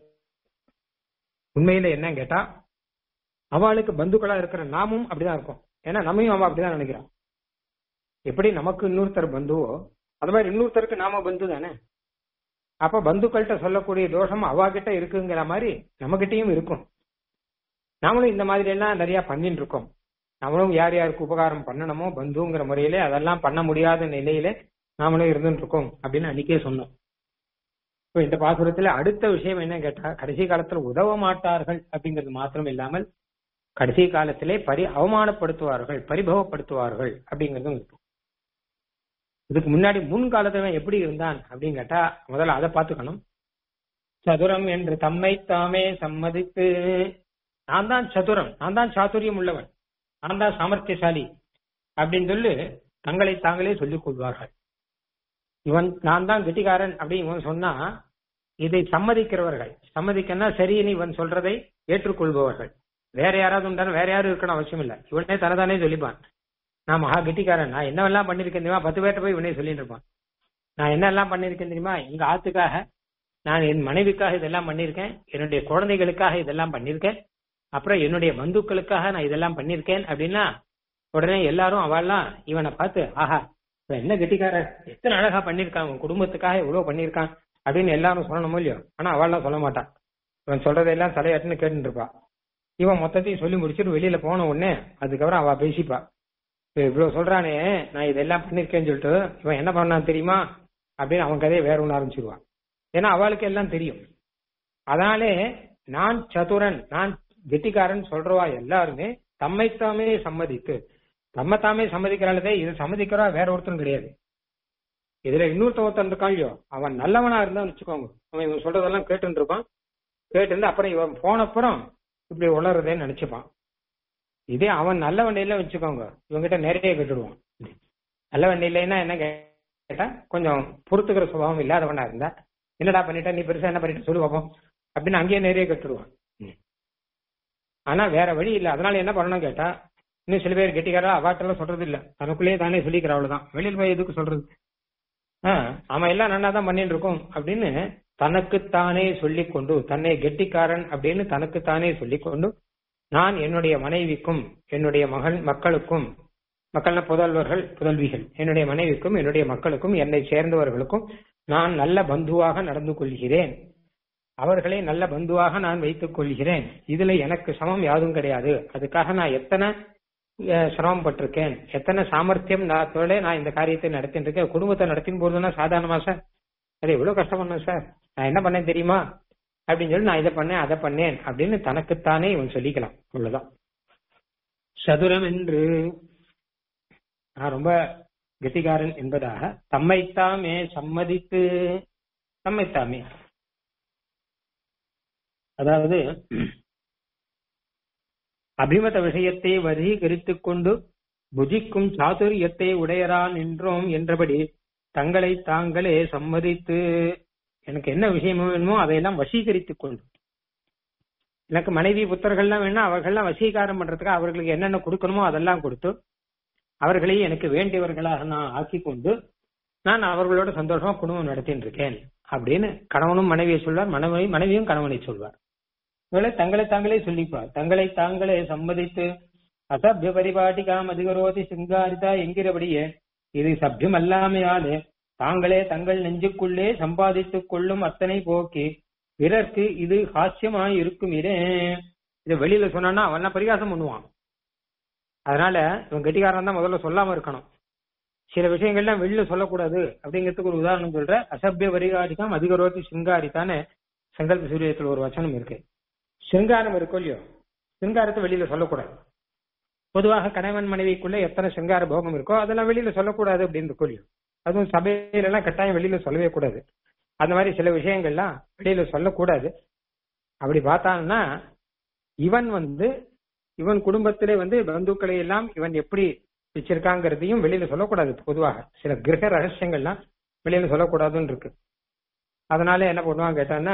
உண்மையில என்ன கேட்டா அவளுக்கு பந்துக்களா இருக்கிற நாமும் அப்படிதான் இருக்கும் ஏன்னா நம்மையும் அவன் அப்படிதான் நினைக்கிறான் எப்படி நமக்கு இன்னொருத்தர் பந்துவோ அது மாதிரி இன்னொருத்தருக்கு நாம பந்து தானே அப்ப பந்துக்கள்கிட்ட சொல்லக்கூடிய தோஷம் அவாகிட்ட இருக்குங்கிற மாதிரி நம்மகிட்டயும் இருக்கும் நாமளும் இந்த மாதிரி எல்லாம் நிறைய பண்ணிட்டு இருக்கோம் நம்மளும் யார் யாருக்கு உபகாரம் பண்ணணுமோ பந்துங்கிற முறையிலே அதெல்லாம் பண்ண முடியாத நிலையில நாமளும் இருந்துட்டு இருக்கோம் அப்படின்னு அன்னைக்கே சொன்னோம் இப்போ இந்த பாசுரத்துல அடுத்த விஷயம் என்ன கேட்டா கடைசி காலத்துல உதவ மாட்டார்கள் அப்படிங்கிறது மாத்திரம் இல்லாமல் கடைசி காலத்திலே பரி அவமானப்படுத்துவார்கள் பரிபவப்படுத்துவார்கள் அப்படிங்கிறதும் இருக்கும் இதுக்கு முன்னாடி முன் காலத்துல எப்படி இருந்தான் அப்படின்னு கேட்டா முதல்ல அதை பார்த்துக்கணும் சதுரம் என்று தம்மை தாமே சம்மதித்து நான் தான் சதுரம் நான் தான் சாதுரியம் உள்ளவன் நான் தான் சாமர்த்தியசாலி அப்படின்னு சொல்லி தங்களை தாங்களே சொல்லிக் கொள்வார்கள் இவன் நான் தான் கெட்டிக்காரன் அப்படின்னு இவன் சொன்னா இதை சம்மதிக்கிறவர்கள் சம்மதிக்கன்னா சரின்னு இவன் சொல்றதை ஏற்றுக்கொள்பவர்கள் வேற யாராவது உண்டான வேற யாரும் இருக்கணும் அவசியம் இல்ல இவனே தனதானே சொல்லிப்பான் நான் மகா கெட்டிக்காரன் நான் என்னவெல்லாம் பண்ணிருக்கேன் தெரியுமா பத்து பேர்ட்ட போய் இவனே சொல்லிட்டு இருப்பான் நான் என்னெல்லாம் பண்ணிருக்கேன் தெரியுமா எங்க ஆத்துக்காக நான் என் மனைவிக்காக இதெல்லாம் பண்ணிருக்கேன் என்னுடைய குழந்தைகளுக்காக இதெல்லாம் பண்ணிருக்கேன் அப்புறம் என்னுடைய பந்துக்களுக்காக நான் இதெல்லாம் பண்ணிருக்கேன் அப்படின்னா உடனே எல்லாரும் அவெல்லாம் இவனை பார்த்து ஆஹா இவன் என்ன கெட்டிக்காரன் எத்தனை அழகா பண்ணிருக்கான் உன் குடும்பத்துக்காக இவ்வளவு பண்ணிருக்கான் அப்படின்னு எல்லாரும் சொல்லணுமோ இல்லையோ ஆனா அவள்லாம் சொல்ல மாட்டான் இவன் சொல்றதெல்லாம் தலையாட்டுன்னு கேட்டுட்டு இருப்பா இவன் மொத்தத்தையும் சொல்லி முடிச்சுட்டு வெளியில போன உடனே அதுக்கப்புறம் அவ பேசிப்பா இப்ப இவ்வளவு சொல்றானே நான் இதெல்லாம் பண்ணிருக்கேன்னு சொல்லிட்டு இவன் என்ன பண்ணான் தெரியுமா அப்படின்னு அவன் கதையை வேற ஒண்ணு ஆரம்பிச்சிருவான் ஏன்னா அவளுக்கு எல்லாம் தெரியும் அதனாலே நான் சதுரன் நான் கெட்டிக்காரன் சொல்றவா எல்லாருமே தம்மைத்தாமே சம்மதித்து தம்மை தாமே சம்மதிக்கிறாளதே இது சம்மதிக்கிறா வேற ஒருத்தரும் கிடையாது இதுல இன்னொருத்த ஒருத்தன் இருக்கான் இல்லையோ அவன் நல்லவனா இருந்தா வச்சுக்கோங்க அவன் இவன் சொல்றதெல்லாம் கேட்டுட்டு இருப்பான் கேட்டு அப்புறம் இவன் போனப்புறம் இப்படி உளறதேன்னு நினைச்சுப்பான் இதே அவன் நல்ல வண்டியில வச்சுக்கோங்க இவங்கிட்ட நிறைய கேட்டுடுவான் நல்ல வண்டியிலன்னா என்ன கேட்டா கொஞ்சம் பொறுத்துக்கிற சுபாவம் இல்லாதவனா இருந்தா என்னடா பண்ணிட்ட நீ பெருசா என்ன பண்ணிட்ட சொல்லு பார்ப்போம் அப்படின்னு அங்கேயே நிறைய கட்டுடுவான் ஆனா வேற வழி இல்ல அதனால என்ன பண்ணணும் கேட்டா இன்னும் சில பேர் கெட்டிக்காரா அவாட்டெல்லாம் சொல்றது இல்ல தனக்குள்ளேயே தானே சொல்லிக்கிற அவ்வளவுதான் வெளியில் போய் எதுக்கு சொல்றது ஆஹ் அவன் எல்லாம் நன்னா தான் பண்ணிட்டு இருக்கோம் அப்படின்னு தனக்குத்தானே சொல்லிக் கொண்டு தன்னை கெட்டிக்காரன் அப்படின்னு தனக்குத்தானே சொல்லிக் கொண்டு நான் என்னுடைய மனைவிக்கும் என்னுடைய மகன் மக்களுக்கும் மக்கள்னா புதல்வர்கள் புதல்விகள் என்னுடைய மனைவிக்கும் என்னுடைய மக்களுக்கும் என்னை சேர்ந்தவர்களுக்கும் நான் நல்ல பந்துவாக நடந்து கொள்கிறேன் அவர்களை நல்ல பந்துவாக நான் வைத்துக் கொள்கிறேன் இதுல எனக்கு சமம் யாதும் கிடையாது அதுக்காக நான் எத்தனை அஹ், சிரமப்பட்டிருக்கேன் எத்தனை சாமர்த்தியம் நான் தொழிலே நான் இந்த காரியத்தை நடத்திட்டு இருக்கேன் குடும்பத்தை நடத்தின் போதுன்னா சாதாரணமா சார் அது எவ்வளவு கஷ்டம் பண்ணேன் சார் நான் என்ன பண்ணேன் தெரியுமா அப்படின்னு சொல்லி நான் இதை பண்ணேன் அதை பண்ணேன் அப்படின்னு தனக்குத்தானே இவன் சொல்லிக்கலாம் அவ்வளவுதான் சதுரம் என்று நான் ரொம்ப கெட்டிகாரன் என்பதாக தம்மைத்தாமே சம்மதித்து தம்மைத்தாமே அதாவது அபிமத விஷயத்தை வசீகரித்துக் கொண்டு புஜிக்கும் சாதுரியத்தை உடையரா நின்றோம் என்றபடி தங்களை தாங்களே சம்மதித்து எனக்கு என்ன விஷயம் வேணுமோ அதையெல்லாம் வசீகரித்துக் கொண்டு எனக்கு மனைவி புத்தர்கள்லாம் வேணா அவர்கள்லாம் வசீகாரம் பண்றதுக்கு அவர்களுக்கு என்னென்ன கொடுக்கணுமோ அதெல்லாம் கொடுத்து அவர்களை எனக்கு வேண்டியவர்களாக நான் ஆக்கி கொண்டு நான் அவர்களோட சந்தோஷமா குடும்பம் நடத்தின்னு இருக்கேன் அப்படின்னு கணவனும் மனைவியை சொல்வார் மனைவி மனைவியும் கணவனை சொல்வார் இவளை தங்களை தாங்களே சொல்லிப்பார் தங்களை தாங்களே சம்மதித்து அசபிய பரிபாட்டிகாம் அதிகரோதி சிங்காரிதா என்கிறபடியே இது சபியம் அல்லாமையாலே தாங்களே தங்கள் நெஞ்சுக்குள்ளே சம்பாதித்துக் கொள்ளும் அத்தனை போக்கி பிறர்க்கு இது ஹாஸ்யமாய் இருக்கும் இடே இதை வெளியில சொன்னான்னா அவன் பரிகாசம் பண்ணுவான் அதனால இவன் கெட்டிக்காரன் தான் முதல்ல சொல்லாம இருக்கணும் சில விஷயங்கள்லாம் வெளியில சொல்லக்கூடாது அப்படிங்கிறதுக்கு ஒரு உதாரணம் சொல்ற அசபிய வரிகாரிகம் அதிகரோதி சிங்காரித்தானே சங்கல்ப சூரியத்துல ஒரு வச்சனம் இருக்கு சிங்காரம் இருக்கும் இல்லையோ சிங்காரத்தை வெளியில சொல்லக்கூடாது பொதுவாக கணவன் மனைவிக்குள்ள எத்தனை சிங்கார போகம் இருக்கோ அதெல்லாம் வெளியில சொல்லக்கூடாது அப்படின்னு இருக்கும் இல்லையோ அதுவும் சபையில எல்லாம் கட்டாயம் வெளியில சொல்லவே கூடாது அந்த மாதிரி சில விஷயங்கள்லாம் வெளியில சொல்லக்கூடாது அப்படி பார்த்தான்னா இவன் வந்து இவன் குடும்பத்திலே வந்து பந்துக்களை எல்லாம் இவன் எப்படி வச்சிருக்காங்கிறதையும் வெளியில சொல்லக்கூடாது பொதுவாக சில கிரக ரகசியங்கள்லாம் வெளியில சொல்லக்கூடாதுன்னு இருக்கு அதனால என்ன பண்ணுவான் கேட்டான்னா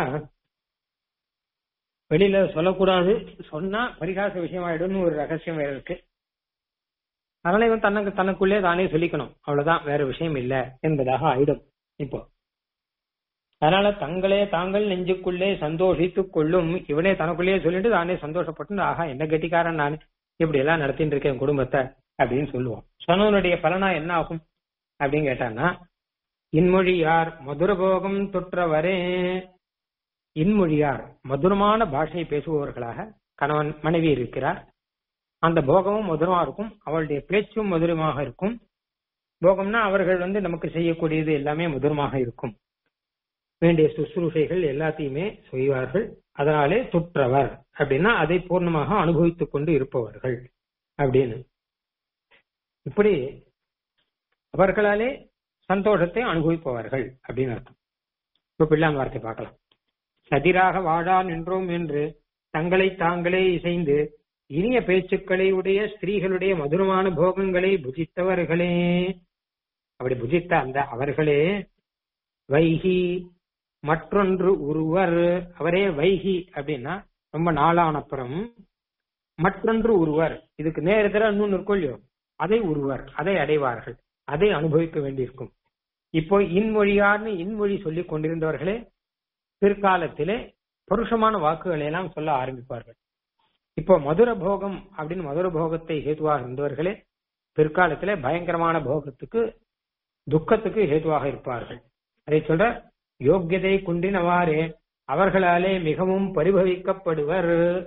வெளியில சொல்லக்கூடாது சொன்னா பரிகாச விஷயமாயிடும்னு ஒரு ரகசியம் வேற இருக்கு அதனால இவன் தனக்கு தனக்குள்ளே தானே சொல்லிக்கணும் அவ்வளவுதான் வேற விஷயம் இல்ல என்பதாக ஆயிடும் இப்போ அதனால தங்களே தாங்கள் நெஞ்சுக்குள்ளே சந்தோஷித்துக் கொள்ளும் இவனே தனக்குள்ளேயே சொல்லிட்டு தானே சந்தோஷப்பட்டு ஆஹா என்ன கெட்டிக்காரன் நான் இப்படி எல்லாம் நடத்திட்டு இருக்கேன் குடும்பத்தை அப்படின்னு சொல்லுவோம் சொன்னவனுடைய பலனா என்ன ஆகும் அப்படின்னு கேட்டான்னா இன்மொழியார் மதுரபோகம் தொற்றவரே இன்மொழியார் மதுரமான பாஷை பேசுபவர்களாக கணவன் மனைவி இருக்கிறார் அந்த போகமும் மதுரமா இருக்கும் அவளுடைய பேச்சும் மதுரமாக இருக்கும் போகம்னா அவர்கள் வந்து நமக்கு செய்யக்கூடியது எல்லாமே மதுரமாக இருக்கும் வேண்டிய சுசுரூஷைகள் எல்லாத்தையுமே செய்வார்கள் அதனாலே துற்றவர் அப்படின்னா அதை பூர்ணமாக அனுபவித்துக் கொண்டு இருப்பவர்கள் அப்படின்னு இப்படி அவர்களாலே சந்தோஷத்தை அனுபவிப்பவர்கள் அப்படின்னு அர்த்தம் இப்ப பிள்ளான் வார்த்தை பார்க்கலாம் சதிராக வாழா நின்றோம் என்று தங்களை தாங்களே இசைந்து இனிய பேச்சுக்களை உடைய ஸ்திரீகளுடைய மதுரமான போகங்களை புஜித்தவர்களே அப்படி புஜித்த அந்த அவர்களே வைகி மற்றொன்று ஒருவர் அவரே வைகி அப்படின்னா ரொம்ப நாளானப்புறம் மற்றொன்று ஒருவர் இதுக்கு நேரத்தில் இன்னொன்னு இருக்கும் இல்லையோ அதை ஒருவர் அதை அடைவார்கள் அதை அனுபவிக்க வேண்டியிருக்கும் இப்போ இன்மொழியார்னு இன்மொழி சொல்லிக் கொண்டிருந்தவர்களே பிற்காலத்திலே பருஷமான வாக்குகளை எல்லாம் சொல்ல ஆரம்பிப்பார்கள் இப்போ மதுர போகம் அப்படின்னு மதுர போகத்தை ஹேதுவாக இருந்தவர்களே பிற்காலத்திலே பயங்கரமான போகத்துக்கு துக்கத்துக்கு ஹேதுவாக இருப்பார்கள் அதை சொல்ற யோக்கியதை குண்டினவாறே அவர்களாலே மிகவும் பரிபவிக்கப்படுவர்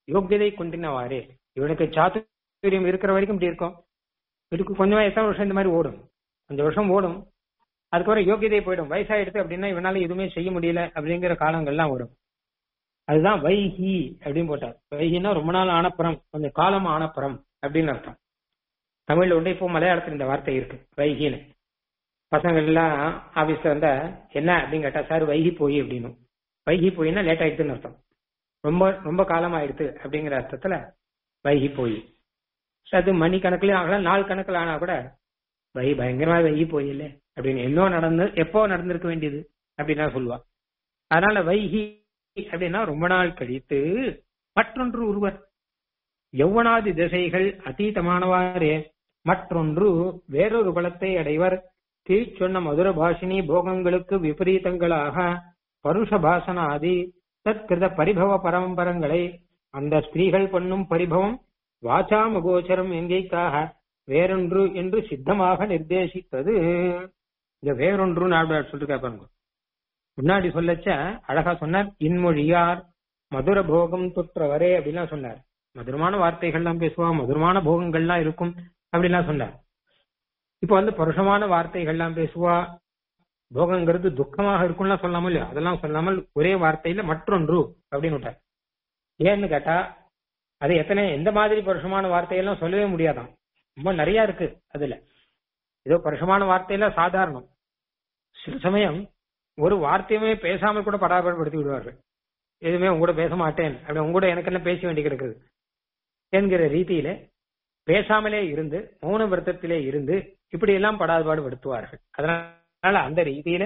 யோக்கியதை கொண்டினவாறே இவனுக்கு சாத்துரியம் இருக்கிற வரைக்கும் இப்படி இருக்கும் இதுக்கு கொஞ்சமா எத்தனை வருஷம் இந்த மாதிரி ஓடும் கொஞ்சம் வருஷம் ஓடும் அதுக்கப்புறம் யோகியதை போயிடும் வயசாயிடுது அப்படின்னா இவனால எதுவுமே செய்ய முடியல அப்படிங்கிற காலங்கள்லாம் வரும் அதுதான் வைஹி அப்படின்னு போட்டார் வைஹின்னா ரொம்ப நாள் ஆனப்புறம் கொஞ்சம் காலம் ஆனப்புறம் அப்படின்னு அர்த்தம் தமிழ்ல உண்டு இப்போ மலையாளத்துல இந்த வார்த்தை இருக்கு வைகின்னு பசங்க எல்லாம் ஆபீஸ்ல வந்தா என்ன அப்படின்னு கேட்டா சார் வைகி போய் அப்படின்னு வைகி போயின்னா லேட் ஆயிடுதுன்னு அர்த்தம் ரொம்ப ரொம்ப காலம் ஆயிடுது அப்படிங்கிற அர்த்தத்துல வைகி போய் அது மணி கணக்குலயும் ஆகலாம் நாள் கணக்குல ஆனா கூட வை பயங்கரமா வைகி போயில்ல அப்படின்னு என்ன நடந்து எப்போ நடந்திருக்க வேண்டியது அப்படின்னு சொல்லுவா அதனால வைகி அப்படின்னா ரொம்ப நாள் கழித்து மற்றொன்று ஒருவர் யௌவனாதி திசைகள் அதீதமானவாறே மற்றொன்று வேறொரு குலத்தை அடைவர் கீழ் சொன்ன மதுர பாஷினி போகங்களுக்கு விபரீதங்களாக பருஷ பாசனாதி தற்கிருத பரிபவ பரம்பரங்களை அந்த ஸ்திரீகள் பண்ணும் பரிபவம் வாசாம கோச்சரம் எங்கேக்காக வேறொன்று என்று சித்தமாக நிர்தேசித்தது இந்த வேறொன்று நாடார் சொல்லிருக்கா பாருங்க முன்னாடி சொல்லச்ச அழகா சொன்னார் இன்மொழியார் மதுர போகம் தொற்றவரே அப்படின்லாம் சொன்னார் மதுரமான வார்த்தைகள்லாம் பேசுவா மதுரமான போகங்கள்லாம் இருக்கும் அப்படின்லாம் சொன்னார் இப்ப வந்து பருஷமான வார்த்தைகள்லாம் பேசுவா போகங்கிறது துக்கமாக இருக்கும்லாம் சொல்லாமல் இல்லையா அதெல்லாம் சொல்லாமல் ஒரே வார்த்தையில மற்றொன்று அப்படின்னு விட்டார் ஏன்னு கேட்டா அது எத்தனை எந்த மாதிரி பருஷமான வார்த்தையெல்லாம் சொல்லவே முடியாதாம் ரொம்ப நிறைய இருக்கு அதுல ஏதோ பருஷமான வார்த்தையெல்லாம் சாதாரணம் சில சமயம் ஒரு வார்த்தையுமே பேசாமல் கூட பராபரப்படுத்தி விடுவார்கள் எதுவுமே உங்க கூட பேச மாட்டேன் அப்படி உங்க கூட எனக்கு என்ன பேச வேண்டி கிடக்குது என்கிற ரீதியில பேசாமலே இருந்து மௌன விரதத்திலே இருந்து இப்படி எல்லாம் படாதுபாடு படுத்துவார்கள் அதனால அந்த ரீதியில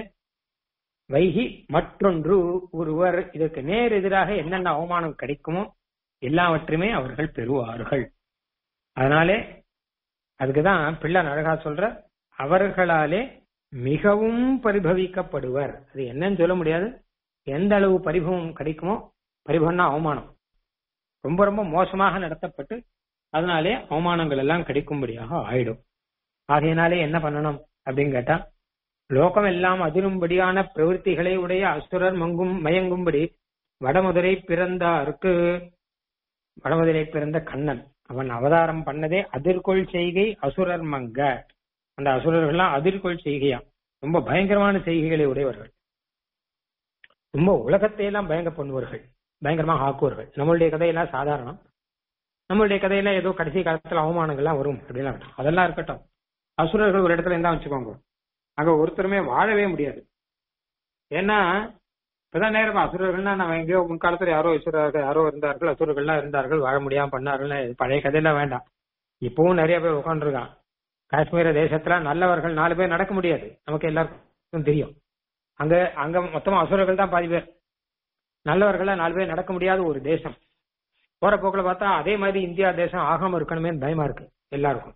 வைகி மற்றொன்று ஒருவர் இதற்கு நேர் எதிராக என்னென்ன அவமானம் கிடைக்குமோ எல்லாவற்றையுமே அவர்கள் பெறுவார்கள் அதனாலே அதுக்குதான் பிள்ளை அழகா சொல்ற அவர்களாலே மிகவும் பரிபவிக்கப்படுவர் அது என்னன்னு சொல்ல முடியாது எந்த அளவு பரிபவம் கிடைக்குமோ பரிபவம்னா அவமானம் ரொம்ப ரொம்ப மோசமாக நடத்தப்பட்டு அதனாலே அவமானங்கள் எல்லாம் கிடைக்கும்படியாக ஆயிடும் ஆகையினாலே என்ன பண்ணணும் அப்படின்னு கேட்டா லோகம் எல்லாம் அதிரும்படியான பிரவൃத்திகளை உடைய அசுரர் மங்கும் மயங்கும்படி வடமுதிரை பிறந்தாருக்கு வடமுதிரை பிறந்த கண்ணன் அவன் அவதாரம் பண்ணதே அதிர்கொள் செய்கை அசுரர் மங்க அந்த அசுரர்கள்லாம் அதிர்கொள் செய்கையா ரொம்ப பயங்கரமான செய்கைகளை உடையவர்கள் ரொம்ப உலகத்தை எல்லாம் பயங்க பண்ணுவார்கள் பயங்கரமாக ஆக்குவார்கள் நம்மளுடைய கதையெல்லாம் சாதாரணம் நம்மளுடைய கதையில ஏதோ கடைசி காலத்துல அவமானங்கள்லாம் வரும் அப்படிலாம் இருக்கட்டும். அதெல்லாம் இருக்கட்டும் அசுரர்கள் ஒரு இடத்துல இருந்தா வச்சுக்கோங்க அங்க ஒருத்தருமே வாழவே முடியாது ஏன்னா இப்பதான் நேரம் அசுரர்கள்னா நம்ம எங்கேயோ முன்காலத்துல யாரோ அசுரர்கள் யாரோ இருந்தார்கள் அசுரர்கள்லாம் இருந்தார்கள் வாழ முடியாம பண்ணார்கள் பழைய கதையெல்லாம் வேண்டாம் இப்பவும் நிறைய பேர் உட்காந்துருக்கான் காஷ்மீர தேசத்துல நல்லவர்கள் நாலு பேர் நடக்க முடியாது நமக்கு எல்லாருக்கும் தெரியும் அங்க அங்க மொத்தமா அசுரர்கள் தான் பாதி பேர் நல்லவர்களா நாலு பேர் நடக்க முடியாத ஒரு தேசம் போற போக்குல பார்த்தா அதே மாதிரி இந்தியா தேசம் ஆகாம இருக்கணுமே பயமா இருக்கு எல்லாருக்கும்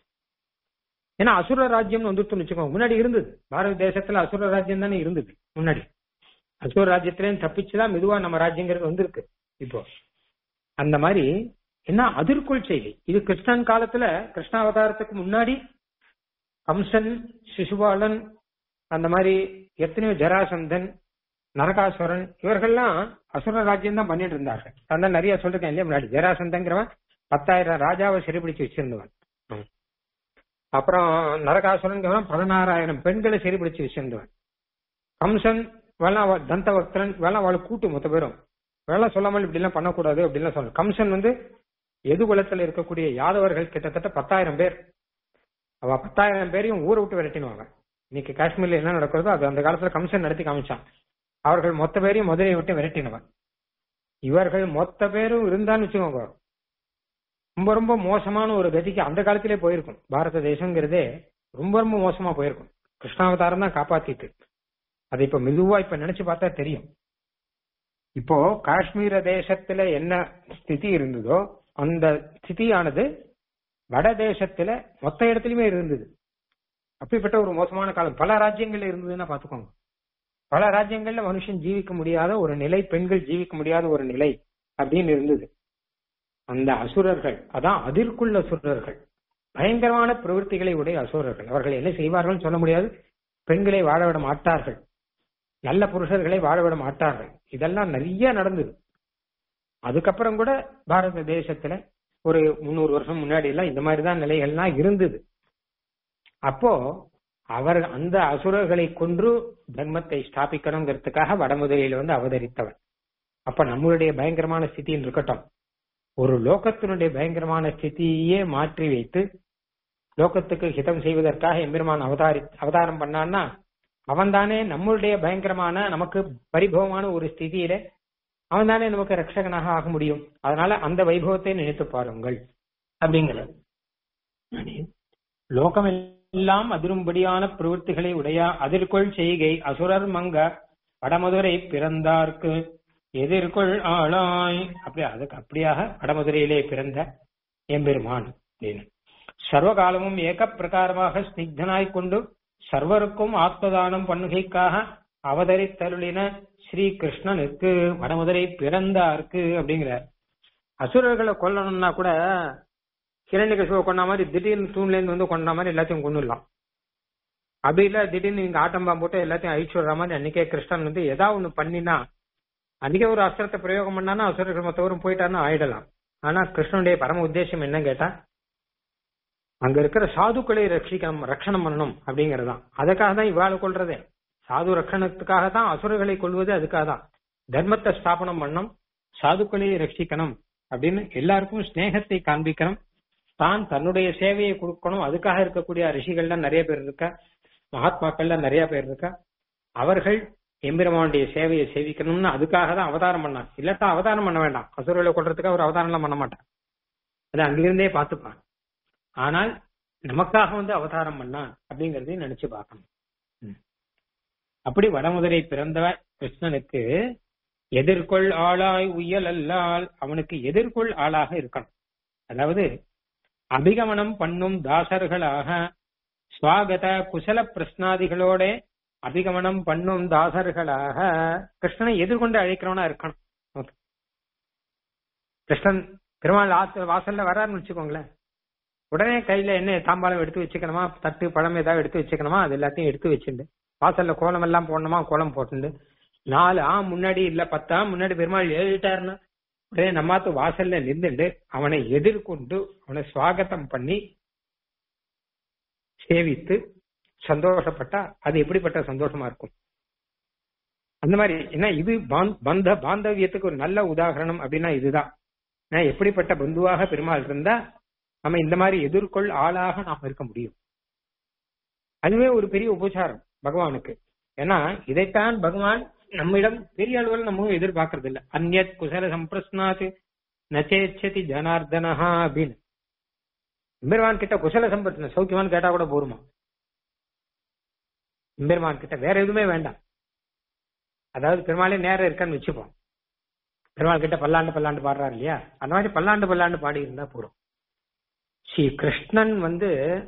ஏன்னா அசுர ராஜ்யம்னு வந்துட்டுன்னு வச்சுக்கோங்க முன்னாடி இருந்தது பாரத தேசத்துல அசுர ராஜ்யம் தானே இருந்தது முன்னாடி அசுர ராஜ்யத்திலேயும் தப்பிச்சுதான் மெதுவா நம்ம ராஜ்யங்கிறது வந்திருக்கு இப்போ அந்த மாதிரி என்ன அதிர்கொள் செய்தி இது கிருஷ்ணன் காலத்துல கிருஷ்ணாவதாரத்துக்கு முன்னாடி கம்சன் சிசுபாலன் அந்த மாதிரி எத்தனையோ ஜராசந்தன் நரகாசுரன் இவர்கள்லாம் அசுர ராஜ்யம் தான் பண்ணிட்டு இருந்தார்கள் அதான் நிறைய சொல்லிருக்கேன் இல்லையா முன்னாடி ஜராசந்தங்கிறவன் பத்தாயிரம் ராஜாவை சிறைபிடிச்சு வச்சிருந்தவன் ம். அப்புறம் நரகாசுரன் பதினாறாயிரம் பெண்களை சிறைபிடிச்சு வச்சிருந்தவன் கம்சன் வேணா தந்தவக்தரன் வேணா அவளை கூட்டு மொத்த பேரும் வேணா சொல்லாமல் இப்படி எல்லாம் பண்ணக்கூடாது அப்படின்லாம் சொல்ல கம்சன் வந்து எது குலத்துல இருக்கக்கூடிய யாதவர்கள் கிட்டத்தட்ட பத்தாயிரம் பேர் அவ பத்தாயிரம் பேரையும் ஊரை விட்டு விரட்டினுவாங்க இன்னைக்கு காஷ்மீர்ல என்ன நடக்கிறதோ அது அந்த காலத்துல கம்சன் நடத்தி காமிச்சான் அவர்கள் மொத்த பேரையும் மதுரையை விட்டு விரட்டினவன் இவர்கள் மொத்த பேரும் இருந்தான்னு வச்சுக்கோங்க ரொம்ப ரொம்ப மோசமான ஒரு கதிக்கு அந்த காலத்திலே போயிருக்கும் பாரத தேசங்கிறதே ரொம்ப ரொம்ப மோசமா போயிருக்கும் கிருஷ்ணாவதாரம் தான் காப்பாத்திட்டு அதை இப்ப மெதுவா இப்ப நினைச்சு பார்த்தா தெரியும் இப்போ காஷ்மீர தேசத்துல என்ன ஸ்திதி இருந்ததோ அந்த ஸ்திதியானது வட தேசத்துல மொத்த இடத்துலயுமே இருந்தது அப்படிப்பட்ட ஒரு மோசமான காலம் பல ராஜ்யங்கள்ல இருந்ததுன்னா பாத்துக்கோங்க பல ராஜ்யங்கள்ல மனுஷன் ஜீவிக்க முடியாத ஒரு நிலை பெண்கள் ஜீவிக்க முடியாத ஒரு நிலை அப்படின்னு இருந்தது அந்த அசுரர்கள் அதான் அதிர்க்குள்ள அசுரர்கள் பயங்கரமான பிரவൃத்திகளை உடைய அசுரர்கள் அவர்கள் என்ன செய்வார்கள் சொல்ல முடியாது பெண்களை வாழ விட மாட்டார்கள் நல்ல புருஷர்களை வாழ விட மாட்டார்கள் இதெல்லாம் நிறைய நடந்தது அதுக்கப்புறம் கூட பாரத தேசத்துல ஒரு முன்னூறு வருஷம் முன்னாடி எல்லாம் இந்த மாதிரிதான் நிலைகள்லாம் இருந்தது அப்போ அவர் அந்த அசுரர்களை கொன்று தர்மத்தை ஸ்தாபிக்கணுங்கிறதுக்காக வடமுதலியில் வந்து அவதரித்தவர் அப்ப நம்மளுடைய பயங்கரமான ஸ்திதின்னு இருக்கட்டும் ஒரு லோகத்தினுடைய பயங்கரமான ஸ்திதியே மாற்றி வைத்து லோகத்துக்கு ஹிதம் செய்வதற்காக எம்பெருமான் அவதாரி அவதாரம் பண்ணான்னா அவன் தானே நம்மளுடைய பயங்கரமான நமக்கு பரிபவமான ஒரு ஸ்திதியில அவன் தானே நமக்கு ரட்சகனாக ஆக முடியும் அதனால அந்த வைபவத்தை நினைத்து பாருங்கள் அப்படிங்கிறது லோகம் எல்லாம் அதிரும்படியான பிரவൃத்திகளை உடைய அதிர்கொள் செய்கை அசுரர் மங்க வடமதுரை பிறந்தார்க்கு எதிர்கொள் ஆளாய் அப்படி அதுக்கு அப்படியாக வடமதுரையிலே பிறந்த எம்பெருமான் அப்படின்னு சர்வகாலமும் ஏக பிரகாரமாக ஸ்னிக்தனாய் கொண்டு சர்வருக்கும் ஆத்மதானம் பண்ணுகைக்காக அவதரித்தருளின ஸ்ரீ கிருஷ்ணனுக்கு வடமதுரை பிறந்தார்க்கு அப்படிங்கிறார் அசுரர்களை கொல்லணும்னா கூட கிரண்யகசுவை கொண்ட மாதிரி திடீர்னு தூண்ல இருந்து வந்து கொண்ட மாதிரி எல்லாத்தையும் கொண்டுடலாம் அப்படி இல்ல திடீர்னு இங்க ஆட்டம்பா போட்டு எல்லாத்தையும் அழிச்சு விடுற மாதிரி அன்னைக்கே கிருஷ்ணன் வந்து ஏதாவது ஒண்ணு பண்ணினா அன்னைக்கே ஒரு அஸ்திரத்தை பிரயோகம் பண்ணானா அசுரர்கள் மொத்தவரும் போயிட்டாருன்னு ஆயிடலாம் ஆனா கிருஷ்ணனுடைய பரம உத்தேசம் என்ன கேட்டா அங்க இருக்கிற சாதுக்களை ரட்சிக்கணும் ரட்சணம் பண்ணணும் அப்படிங்கறதுதான் அதுக்காக தான் இவாளை கொள்றதே சாது ரட்சணத்துக்காக தான் அசுரர்களை கொள்வது அதுக்காக தான் தர்மத்தை ஸ்தாபனம் பண்ணணும் சாதுக்களை ரட்சிக்கணும் அப்படின்னு எல்லாருக்கும் ஸ்நேகத்தை காண்பிக்கணும் தான் தன்னுடைய சேவையை கொடுக்கணும் அதுக்காக இருக்கக்கூடிய ரிஷிகள்ல நிறைய பேர் இருக்கா மகாத்மாக்கள்ல நிறைய பேர் இருக்கா அவர்கள் எம்பெருமானுடைய சேவையை சேவிக்கணும்னு அதுக்காக தான் அவதாரம் பண்ணான் இல்லாட்டா அவதாரம் பண்ண வேண்டாம் அசுரர்களை கொள்றதுக்காக ஒரு அவதாரம் எல்லாம் பண்ண மாட்டான் அது அங்கிருந்தே பார்த்துப்பான் ஆனால் நமக்காக வந்து அவதாரம் பண்ணான் அப்படிங்கறதையும் நினைச்சு பார்க்கணும் அப்படி வடமுதலை பிறந்தவ கிருஷ்ணனுக்கு எதிர்கொள் ஆளாய் உயல் அல்லால் அவனுக்கு எதிர்கொள் ஆளாக இருக்கணும் அதாவது அபிகமனம் பண்ணும் தாசர்களாக சுவாகத குசல பிரஸ்னாதிகளோட அபிகமனம் பண்ணும் தாசர்களாக கிருஷ்ணனை எதிர்கொண்டு அழைக்கிறவனா இருக்கணும் கிருஷ்ணன் பெருமாள் ஆத்து வாசல்ல வராருன்னு வச்சுக்கோங்களேன் உடனே கையில என்ன தாம்பாளம் எடுத்து வச்சுக்கணுமா தட்டு பழம் ஏதாவது எடுத்து வச்சுக்கணுமா அது எல்லாத்தையும் எடுத்து வச்சுண்டு வாசல்ல கோலம் எல்லாம் போடணுமா கோலம் போட்டுண்டு நாலு ஆ முன்னாடி இல்ல பத்தா முன்னாடி பெருமாள் எழுதிட்டாருன்னா உடனே நம்மாத்து வாசல்ல நின்றுண்டு அவனை எதிர்கொண்டு அவனை சுவாகத்தம் பண்ணி சேவித்து சந்தோஷப்பட்டா அது எப்படிப்பட்ட சந்தோஷமா இருக்கும் அந்த மாதிரி ஏன்னா இது பந்த பாந்தவியத்துக்கு ஒரு நல்ல உதாகரணம் அப்படின்னா இதுதான் எப்படிப்பட்ட பந்துவாக பெருமாள் இருந்தா நம்ம இந்த மாதிரி எதிர்கொள் ஆளாக நாம் இருக்க முடியும் அதுவே ஒரு பெரிய உபச்சாரம் பகவானுக்கு ஏன்னா இதைத்தான் பகவான் நம்மிடம் பெரிய அளவில் நம்ம எதிர்பார்க்கறது இல்ல அந்நத் குசல சம்பிரஸ்னாத் நச்சேச்சதி ஜனார்தனஹா அப்படின்னு எம்பெருமான் கிட்ட குசல சம்பிரஸ்ன சௌக்கியமான்னு கேட்டா கூட போருமா எம்பெருமான் கிட்ட வேற எதுவுமே வேண்டாம் அதாவது பெருமாளே நேரம் இருக்கான்னு வச்சுப்போம் பெருமாள் கிட்ட பல்லாண்டு பல்லாண்டு பாடுறாரு இல்லையா அந்த மாதிரி பல்லாண்டு பல்லாண்டு பாடி இருந்தா போறோம் ஸ்ரீ கிருஷ்ணன் வந்து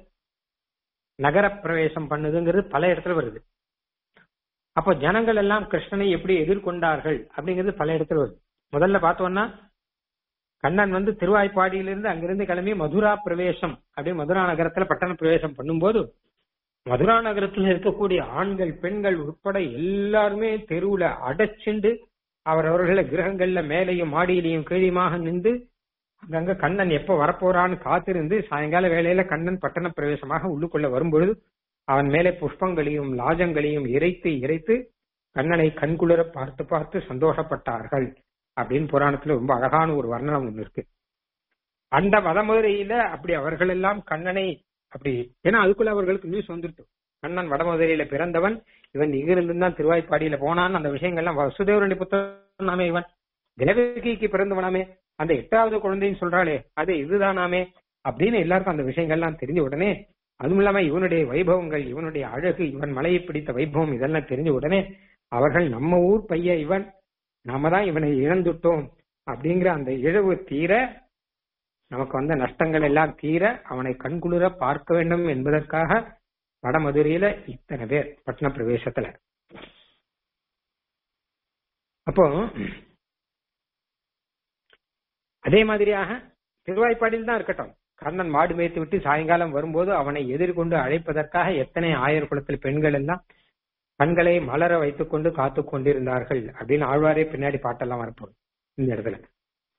நகர பிரவேசம் பண்ணுதுங்கிறது பல இடத்துல வருது அப்போ ஜனங்கள் எல்லாம் கிருஷ்ணனை எப்படி எதிர்கொண்டார்கள் அப்படிங்கிறது பல இடத்துல வருது முதல்ல பார்த்தோம்னா கண்ணன் வந்து திருவாய்ப்பாடியிலிருந்து அங்கிருந்து கிளம்பி மதுரா பிரவேசம் அப்படியே மதுரா நகரத்துல பட்டண பிரவேசம் பண்ணும்போது மதுரா நகரத்துல இருக்கக்கூடிய ஆண்கள் பெண்கள் உட்பட எல்லாருமே தெருவுல அடைச்சுண்டு அவரவர்கள கிரகங்கள்ல மேலையும் மாடியிலையும் கீழியுமாக நின்று அங்கங்க கண்ணன் எப்ப வரப்போறான்னு காத்திருந்து சாயங்கால வேளையில கண்ணன் பட்டண பிரவேசமாக உள்ளுக்குள்ள வரும்பொழுது அவன் மேலே புஷ்பங்களையும் லாஜங்களையும் இறைத்து இறைத்து கண்ணனை கண்குளிர பார்த்து பார்த்து சந்தோஷப்பட்டார்கள் அப்படின்னு புராணத்துல ரொம்ப அழகான ஒரு வர்ணனம் ஒண்ணு இருக்கு அந்த வடமதுரையில அப்படி அவர்கள் எல்லாம் கண்ணனை அப்படி ஏன்னா அதுக்குள்ள அவர்களுக்கு நியூஸ் வந்துருட்டு கண்ணன் வடமதுரையில பிறந்தவன் இவன் இங்கிருந்து தான் திருவாய்ப்பாடியில போனான்னு அந்த விஷயங்கள்லாம் வசுதேவருடைய புத்தகனாமே இவன் தேவகிக்கு பிறந்தவனாமே அந்த எட்டாவது குழந்தைன்னு சொல்றாளே அது இதுதானாமே அப்படின்னு எல்லாருக்கும் அந்த விஷயங்கள்லாம் தெரிஞ்ச உடனே அதுவும் இல்லாம இவனுடைய வைபவங்கள் இவனுடைய அழகு இவன் மலையை பிடித்த வைபவம் இதெல்லாம் தெரிஞ்ச உடனே அவர்கள் நம்ம ஊர் பையன் இவன் நாம தான் இவனை இழந்துட்டோம் அப்படிங்கிற அந்த இழவு தீர நமக்கு வந்த நஷ்டங்கள் எல்லாம் தீர அவனை கண்குளிர பார்க்க வேண்டும் என்பதற்காக வடமதுரையில இத்தனை பேர் பட்டண பிரவேசத்துல அப்போ அதே மாதிரியாக திருவாய்ப்பாடியில் தான் இருக்கட்டும் கர்ணன் மாடு மேய்த்து விட்டு சாயங்காலம் வரும்போது அவனை எதிர்கொண்டு அழைப்பதற்காக எத்தனை ஆயர் குளத்தில் பெண்கள் எல்லாம் கண்களை மலர வைத்துக் கொண்டு காத்து கொண்டிருந்தார்கள் அப்படின்னு ஆழ்வாரே பின்னாடி பாட்டெல்லாம் வரப்போம் இந்த இடத்துல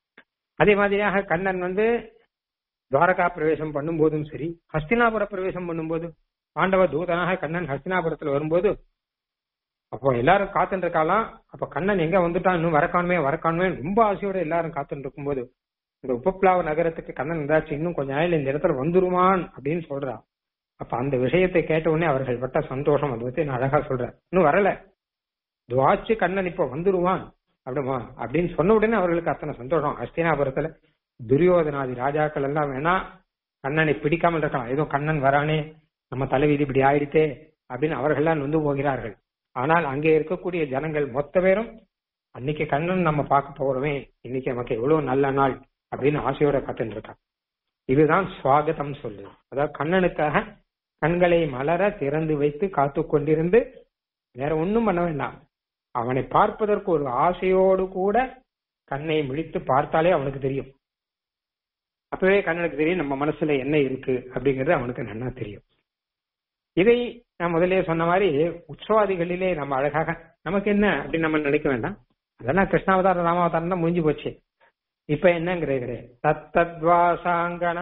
அதே மாதிரியாக கண்ணன் வந்து துவாரகா பிரவேசம் பண்ணும்போதும் சரி ஹஸ்தினாபுர பிரவேசம் பண்ணும்போது பாண்டவ தூதனாக கண்ணன் ஹஸ்தினாபுரத்துல வரும்போது அப்போ எல்லாரும் காத்துட்டு இருக்காலாம் அப்ப கண்ணன் எங்க வந்துட்டான் இன்னும் வரக்கானுமே வரக்கானுமே ரொம்ப ஆசையோட எல்லாரும் காத்துட்டு இருக்கும்போது இந்த உபப்ளாவ நகரத்துக்கு கண்ணன் இருந்தாச்சு இன்னும் கொஞ்ச நாள் இந்த இடத்துல வந்துருவான் அப்படின்னு சொல்றா அப்ப அந்த விஷயத்தை கேட்ட உடனே அவர்கள் பட்ட சந்தோஷம் அதை பத்தி நான் அழகா சொல்றேன் இன்னும் வரல துவாச்சு கண்ணன் இப்ப வந்துருவான் அப்படிமா அப்படின்னு சொன்ன உடனே அவர்களுக்கு அத்தனை சந்தோஷம் ஹஸ்தினாபுரத்துல துரியோதனாதி ராஜாக்கள் எல்லாம் வேணா கண்ணனை பிடிக்காமல் இருக்கலாம் ஏதோ கண்ணன் வரானே நம்ம தலைவிதி இப்படி ஆயிடுத்தே அப்படின்னு அவர்கள்லாம் நொந்து போகிறார்கள் ஆனால் அங்கே இருக்கக்கூடிய ஜனங்கள் மொத்த பேரும் அன்னைக்கு கண்ணன் நம்ம பார்க்க போறோமே இன்னைக்கு நமக்கு எவ்வளவு நல்ல நாள் அப்படின்னு ஆசையோட காத்துட்டு இருக்கான் இதுதான் சுவாகதம் சொல்லு அதாவது கண்ணனுக்காக கண்களை மலர திறந்து வைத்து காத்து கொண்டிருந்து வேற ஒண்ணும் பண்ண வேண்டாம் அவனை பார்ப்பதற்கு ஒரு ஆசையோடு கூட கண்ணை விழித்து பார்த்தாலே அவனுக்கு தெரியும் அப்பவே கண்ணனுக்கு தெரியும் நம்ம மனசுல என்ன இருக்கு அப்படிங்கிறது அவனுக்கு நன்னா தெரியும் இதை நான் முதலே சொன்ன மாதிரி உற்சவாதிகளிலே நம்ம அழகாக நமக்கு என்ன அப்படின்னு நம்ம நினைக்க வேண்டாம் அதெல்லாம் கிருஷ்ணாவதாரம் ராமாவதாரம் தான் முடிஞ்சு போச்சு இப்ப என்னங்கிறே தத்தத்வாசாங்கன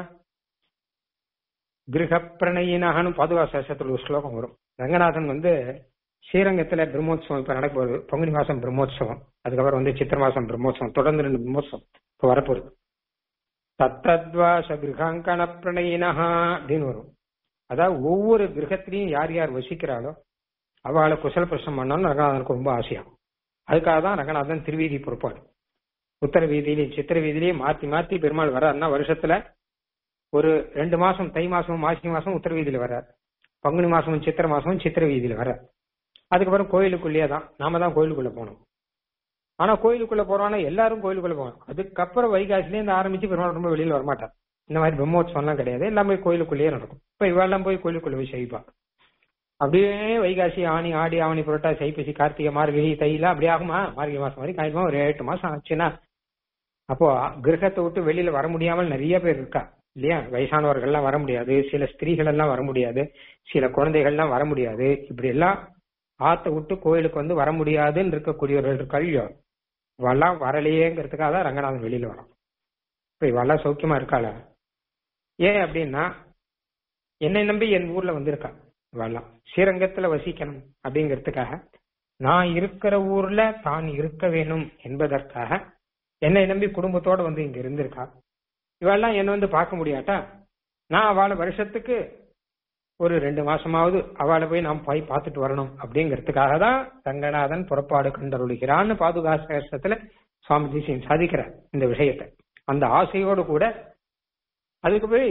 கிரக பிரணயினகனு பாதுகா சேஷத்துல ஒரு ஸ்லோகம் வரும் ரங்கநாதன் வந்து ஸ்ரீரங்கத்துல பிரம்மோத்சவம் இப்ப நடக்க போகுது பங்குனி மாசம் பிரம்மோத்சவம் அதுக்கப்புறம் வந்து சித்திர மாசம் பிரம்மோத்சவம் தொடர்ந்து ரெண்டு பிரம்மோத்சவம் இப்ப வரப்போகுது தத்தத்வாச கிரகாங்கன பிரணயினஹா அப்படின்னு வரும் அதாவது ஒவ்வொரு கிரகத்திலையும் யார் யார் வசிக்கிறாளோ அவளை குசல பிரசனம் பண்ணணும்னு ரங்கநாதனுக்கு ரொம்ப ஆசையாகும் அதுக்காக தான் ரங்கநாதன் திருவீதி பொறுப்பாடு உத்தர வீதியிலையும் சித்திர வீதியிலையும் மாத்தி மாத்தி பெருமாள் வர்றாருன்னா வருஷத்துல ஒரு ரெண்டு மாசம் தை மாசம் மாசி மாசம் உத்தர வீதியில வர்றார் பங்குனி மாசமும் சித்திர மாசமும் சித்திர வீதியில வர்றார் அதுக்கப்புறம் கோயிலுக்குள்ளேயே தான் நாம தான் கோயிலுக்குள்ள போகணும் ஆனா கோயிலுக்குள்ள போறோம்னா எல்லாரும் கோயிலுக்குள்ள போகணும் அதுக்கப்புறம் வைகாசில இருந்து ஆரம்பிச்சு பெருமாள் ரொம்ப வெளியில வரமாட்டார் இந்த மாதிரி பிரம்மோத்சவம்லாம் கிடையாது எல்லாமே கோயிலுக்குள்ளேயே நடக்கும் இப்ப இவெல்லாம் போய் கோயிலுக்குள்ள போய் செய்வா அப்படியே வைகாசி ஆணி ஆடி ஆவணி புரட்டா சைப்பசி கார்த்திகை மார்கழி தைலாம் அப்படி ஆகுமா மார்கழி மாசம் வரைக்கும் ஆயிடுமா ஒரு எட்டு மாசம் ஆச்சுன்னா அப்போ கிரகத்தை விட்டு வெளியில வர முடியாமல் நிறைய பேர் இருக்கா இல்லையா வயசானவர்கள்லாம் வர முடியாது சில ஸ்திரீகள் எல்லாம் வர முடியாது சில குழந்தைகள்லாம் வர முடியாது இப்படி எல்லாம் ஆத்த விட்டு கோயிலுக்கு வந்து வர முடியாதுன்னு இருக்கக்கூடியவர்கள் இருக்காளியோ இவெல்லாம் வரலையேங்கிறதுக்காக தான் ரங்கநாதன் வெளியில வரும் இப்ப இவெல்லாம் சௌக்கியமா இருக்காள ஏன் அப்படின்னா என்னை நம்பி என் ஊர்ல வந்திருக்கா இவெல்லாம் ஸ்ரீரங்கத்துல வசிக்கணும் அப்படிங்கிறதுக்காக நான் இருக்கிற ஊர்ல தான் இருக்க வேணும் என்பதற்காக என்னை நம்பி குடும்பத்தோட வந்து இங்க இருந்திருக்கா இவெல்லாம் என்ன வந்து பார்க்க முடியாட்டா நான் அவளை வருஷத்துக்கு ஒரு ரெண்டு மாசமாவது அவளை போய் நாம் போய் பார்த்துட்டு வரணும் அப்படிங்கிறதுக்காக தான் ரங்கநாதன் புறப்பாடு கண்டருளுகிறான்னு பாதுகா சேஷத்துல சுவாமி தேசியம் சாதிக்கிறார் இந்த விஷயத்தை அந்த ஆசையோடு கூட அதுக்கு போய்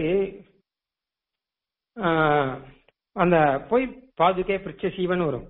ஆஹ், அந்த போய் பாதுகே பிரிச்ச சீவன் வரும்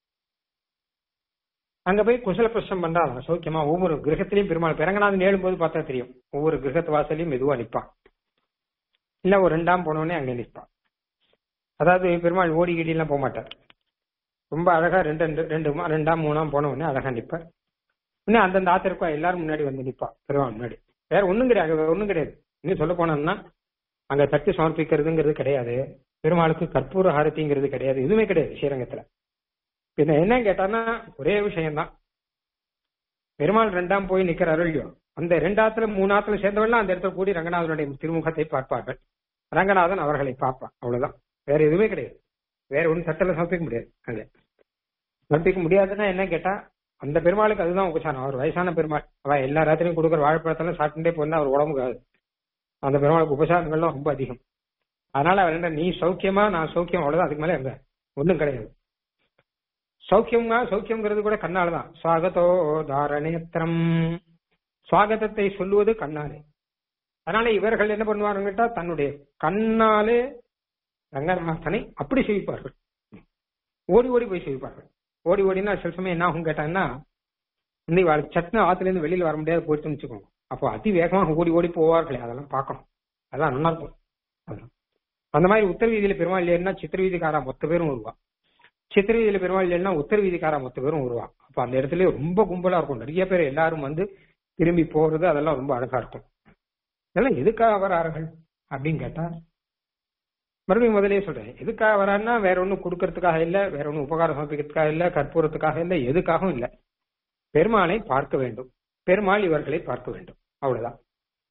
அங்க போய் குசல பிரசம் பண்றாங்க சௌக்கியமா ஒவ்வொரு கிரகத்திலையும் பெருமாள் பிறங்கநாதன் ஏழும்போது பார்த்தா தெரியும் ஒவ்வொரு கிரகத்து வாசலையும் மெதுவா நிப்பான் இல்ல ஒரு ரெண்டாம் போனோடனே அங்க நிற்பான் அதாவது பெருமாள் ஓடி கீடி எல்லாம் போக மாட்டார் ரொம்ப அழகா ரெண்டு ரெண்டு ரெண்டு மா- ரெண்டாம் மூணாம் போன உடனே அழகா நிப்பார் இன்னும் அந்தந்த ஆத்திருக்கா எல்லாரும் முன்னாடி வந்து நிப்பா பெருமாள் முன்னாடி வேற ஒண்ணும் கிடையாது அங்க ஒண்ணும் கிடையாது இன்னும் சொல்ல போனோம்னா அங்க தட்டு சமர்ப்பிக்கிறதுங்கிறது கிடையாது பெருமாளுக்கு கற்பூர ஹாரதிங்கிறது கிடையாது எதுவுமே கிடையாது ஸ்ரீரங்கத்துல பின்ன என்ன கேட்டான்னா ஒரே விஷயம்தான் பெருமாள் ரெண்டாம் போய் நிக்கிறாரு இல்லையோ அந்த ரெண்டாத்துல மூணாத்துல சேர்ந்தவெல்லாம் அந்த இடத்துல கூடி ரங்கநாதனுடைய திருமுகத்தை பார்ப்பார்கள் ரங்கநாதன் அவர்களை பார்ப்பான் அவ்வளவுதான் வேற எதுவுமே கிடையாது வேற ஒன்றும் சட்டல சமர்ப்பிக்க முடியாது அங்க சமர்ப்பிக்க முடியாதுன்னா என்ன கேட்டா அந்த பெருமாளுக்கு அதுதான் உபசாரம் அவர் வயசான பெருமாள் அவ எல்லா ராத்திரியும் கொடுக்குற வாழைப்பழத்தெல்லாம் சாப்பிட்டுட்டே போனா அவர் உடம்புக்கு ஆகுது அந்த பெருமாளுக்கு உபசாரங்கள்லாம் ரொம்ப அதிகம் அதனால அவர் என்ன நீ சௌக்கியமா நான் சௌக்கியம் அவ்வளவுதான் அதுக்கு மேல எங்க ஒண்ணும் கிடையாது சௌக்கியம்னா சௌக்கியம்ங்கிறது கூட கண்ணால தான் சுவாகதோ தாரணேத்திரம் சுவாகதத்தை சொல்லுவது கண்ணாலே அதனால இவர்கள் என்ன பண்ணுவாருன்னு கேட்டா தன்னுடைய கண்ணாலே ரங்கநாதனை அப்படி செய்விப்பார்கள் ஓடி ஓடி போய் செய்விப்பார்கள் ஓடி ஓடினா சில சமயம் என்ன ஆகும் கேட்டாங்கன்னா இந்த இவாளுக்கு சட்னு ஆத்துல இருந்து வெளியில வர முடியாது போயிட்டு வச்சுக்கோங்க அப்போ அதி வேகமாக ஓடி ஓடி போவார்களே அதெல்லாம் பார்க்கணும் அதான் நல்லா இருக்கும் அதெல்லாம். அந்த மாதிரி உத்தர வீதியில பெருமாள் ஏறினா சித்திர வீதிக்காரா மொத்த பேரும் வருவா சித்திர வீதியில பெருமாள் ஏறினா உத்தர வீதிக்காரா மொத்த பேரும் வருவா அப்ப அந்த இடத்துல ரொம்ப கும்பலா இருக்கும் நிறைய பேர் எல்லாரும் வந்து திரும்பி போறது அதெல்லாம் ரொம்ப அழகா இருக்கும் இதெல்லாம் எதுக்காக வரார்கள் அப்படின்னு கேட்டா மறுபடியும் முதலே சொல்றேன் எதுக்காக வரான்னா வேற ஒண்ணும் கொடுக்கறதுக்காக இல்ல வேற ஒண்ணும் உபகாரம் சமர்ப்பிக்கிறதுக்காக இல்ல கற்பூரத்துக்காக இல்ல எதுக்காகவும் இல்ல பெருமாளை பார்க்க வேண்டும் பெருமாள் இவர்களை பார்க்க வேண்டும் அவ்வளவுதான்